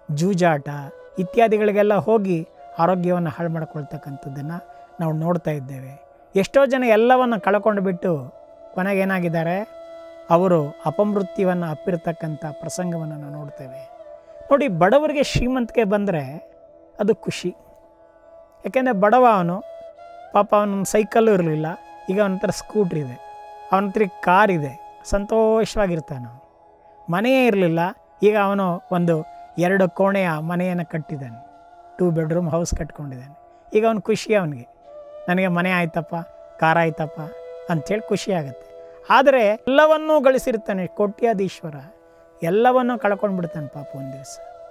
ಜೂಜಾಟ ಇತ್ಯಾದಿಗಳಿಗೆಲ್ಲ ಹೋಗಿ ಆರೋಗ್ಯವನ್ನು ಹಾಳು ಮಾಡ್ಕೊಳ್ತಕ್ಕಂಥದ್ದನ್ನು ನಾವು ನೋಡ್ತಾ ಇದ್ದೇವೆ ಎಷ್ಟೋ ಜನ ಎಲ್ಲವನ್ನು ಕಳ್ಕೊಂಡು ಬಿಟ್ಟು ಕೊನೆಗೇನಾಗಿದ್ದಾರೆ ಅವರು ಅಪಮೃತ್ಯುವನ್ನು ಅಪ್ಪಿರತಕ್ಕಂಥ ಪ್ರಸಂಗವನ್ನು ನಾವು ನೋಡ್ತೇವೆ ನೋಡಿ ಬಡವರಿಗೆ ಶ್ರೀಮಂತಿಕೆ ಬಂದರೆ ಅದು ಖುಷಿ ಯಾಕೆಂದರೆ ಬಡವ ಅವನು ಪಾಪ ಅವನ ಸೈಕಲ್ಲು ಇರಲಿಲ್ಲ ಈಗ ಅವನ ಹತ್ರ ಸ್ಕೂಟ್ರ್ ಇದೆ ಅವನ ಹತ್ರ ಕಾರ್ ಇದೆ ಸಂತೋಷವಾಗಿರ್ತಾನೆ ಅವನು ಮನೆಯೇ ಇರಲಿಲ್ಲ ಈಗ ಅವನು ಒಂದು ಎರಡು ಕೋಣೆಯ ಮನೆಯನ್ನು ಕಟ್ಟಿದ್ದಾನೆ ಟೂ ಬೆಡ್ರೂಮ್ ಹೌಸ್ ಕಟ್ಕೊಂಡಿದ್ದಾನೆ ಈಗ ಅವನು ಖುಷಿ ಅವನಿಗೆ ನನಗೆ ಮನೆ ಆಯ್ತಪ್ಪ ಕಾರ್ ಆಯ್ತಪ್ಪ ಅಂಥೇಳಿ ಖುಷಿ ಆಗುತ್ತೆ ಆದರೆ ಎಲ್ಲವನ್ನೂ ಗಳಿಸಿರ್ತಾನೆ ಕೋಟ್ಯಾಧೀಶ್ವರ ಎಲ್ಲವನ್ನೂ ಕಳ್ಕೊಂಡು ಬಿಡ್ತಾನೆ ಪಾಪ ಒಂದು ದಿವಸ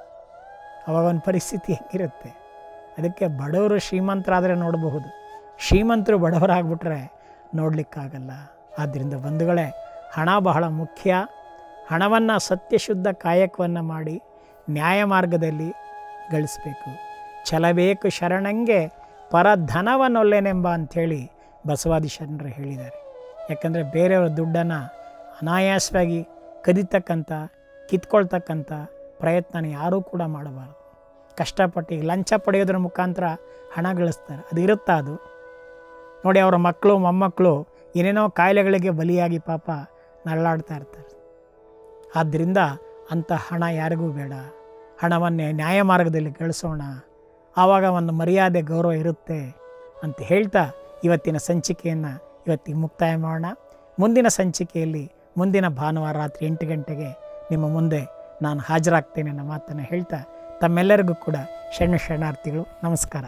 ಅವಾಗ ಅವನ ಪರಿಸ್ಥಿತಿ ಹೆಂಗಿರುತ್ತೆ ಅದಕ್ಕೆ ಬಡವರು ಶ್ರೀಮಂತರಾದರೆ ನೋಡಬಹುದು ಶ್ರೀಮಂತರು ಬಡವರಾಗ್ಬಿಟ್ರೆ ನೋಡಲಿಕ್ಕಾಗಲ್ಲ ಆದ್ದರಿಂದ ಬಂಧುಗಳೇ ಹಣ ಬಹಳ ಮುಖ್ಯ ಹಣವನ್ನು ಸತ್ಯಶುದ್ಧ ಕಾಯಕವನ್ನು ಮಾಡಿ ನ್ಯಾಯ ಮಾರ್ಗದಲ್ಲಿ ಗಳಿಸಬೇಕು ಛಲಬೇಕು ಶರಣಂಗೆ ಪರಧನವನ್ನೊಲ್ಲೆನೆಂಬ ಅಂಥೇಳಿ ಬಸವಾದಿ ಶರಣರು ಹೇಳಿದ್ದಾರೆ ಯಾಕಂದರೆ ಬೇರೆಯವರ ದುಡ್ಡನ್ನು ಅನಾಯಾಸವಾಗಿ ಕದಿತಕ್ಕಂಥ ಕಿತ್ಕೊಳ್ತಕ್ಕಂಥ ಪ್ರಯತ್ನ ಯಾರೂ ಕೂಡ ಮಾಡಬಾರ್ದು ಕಷ್ಟಪಟ್ಟು ಈಗ ಲಂಚ ಪಡೆಯೋದ್ರ ಮುಖಾಂತರ ಹಣ ಗಳಿಸ್ತಾರೆ ಅದು ಇರುತ್ತಾ ಅದು ನೋಡಿ ಅವರ ಮಕ್ಕಳು ಮೊಮ್ಮಕ್ಕಳು ಏನೇನೋ ಕಾಯಿಲೆಗಳಿಗೆ ಬಲಿಯಾಗಿ ಪಾಪ ನರಳಾಡ್ತಾ ಇರ್ತಾರೆ ಆದ್ದರಿಂದ ಅಂಥ ಹಣ ಯಾರಿಗೂ ಬೇಡ ಹಣವನ್ನೇ ನ್ಯಾಯ ಮಾರ್ಗದಲ್ಲಿ ಗಳಿಸೋಣ ಆವಾಗ ಒಂದು ಮರ್ಯಾದೆ ಗೌರವ ಇರುತ್ತೆ ಅಂತ ಹೇಳ್ತಾ ಇವತ್ತಿನ ಸಂಚಿಕೆಯನ್ನು ಇವತ್ತಿಗೆ ಮುಕ್ತಾಯ ಮಾಡೋಣ ಮುಂದಿನ ಸಂಚಿಕೆಯಲ್ಲಿ ಮುಂದಿನ ಭಾನುವಾರ ರಾತ್ರಿ ಎಂಟು ಗಂಟೆಗೆ ನಿಮ್ಮ ಮುಂದೆ ನಾನು ಹಾಜರಾಗ್ತೇನೆ ಅನ್ನೋ ಮಾತನ್ನು ಹೇಳ್ತಾ ತಮ್ಮೆಲ್ಲರಿಗೂ ಕೂಡ ಶರಣ ಶರಣಾರ್ಥಿಗಳು ನಮಸ್ಕಾರ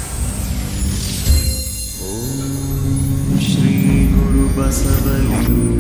श्रीगुरुबसवलिङ्ग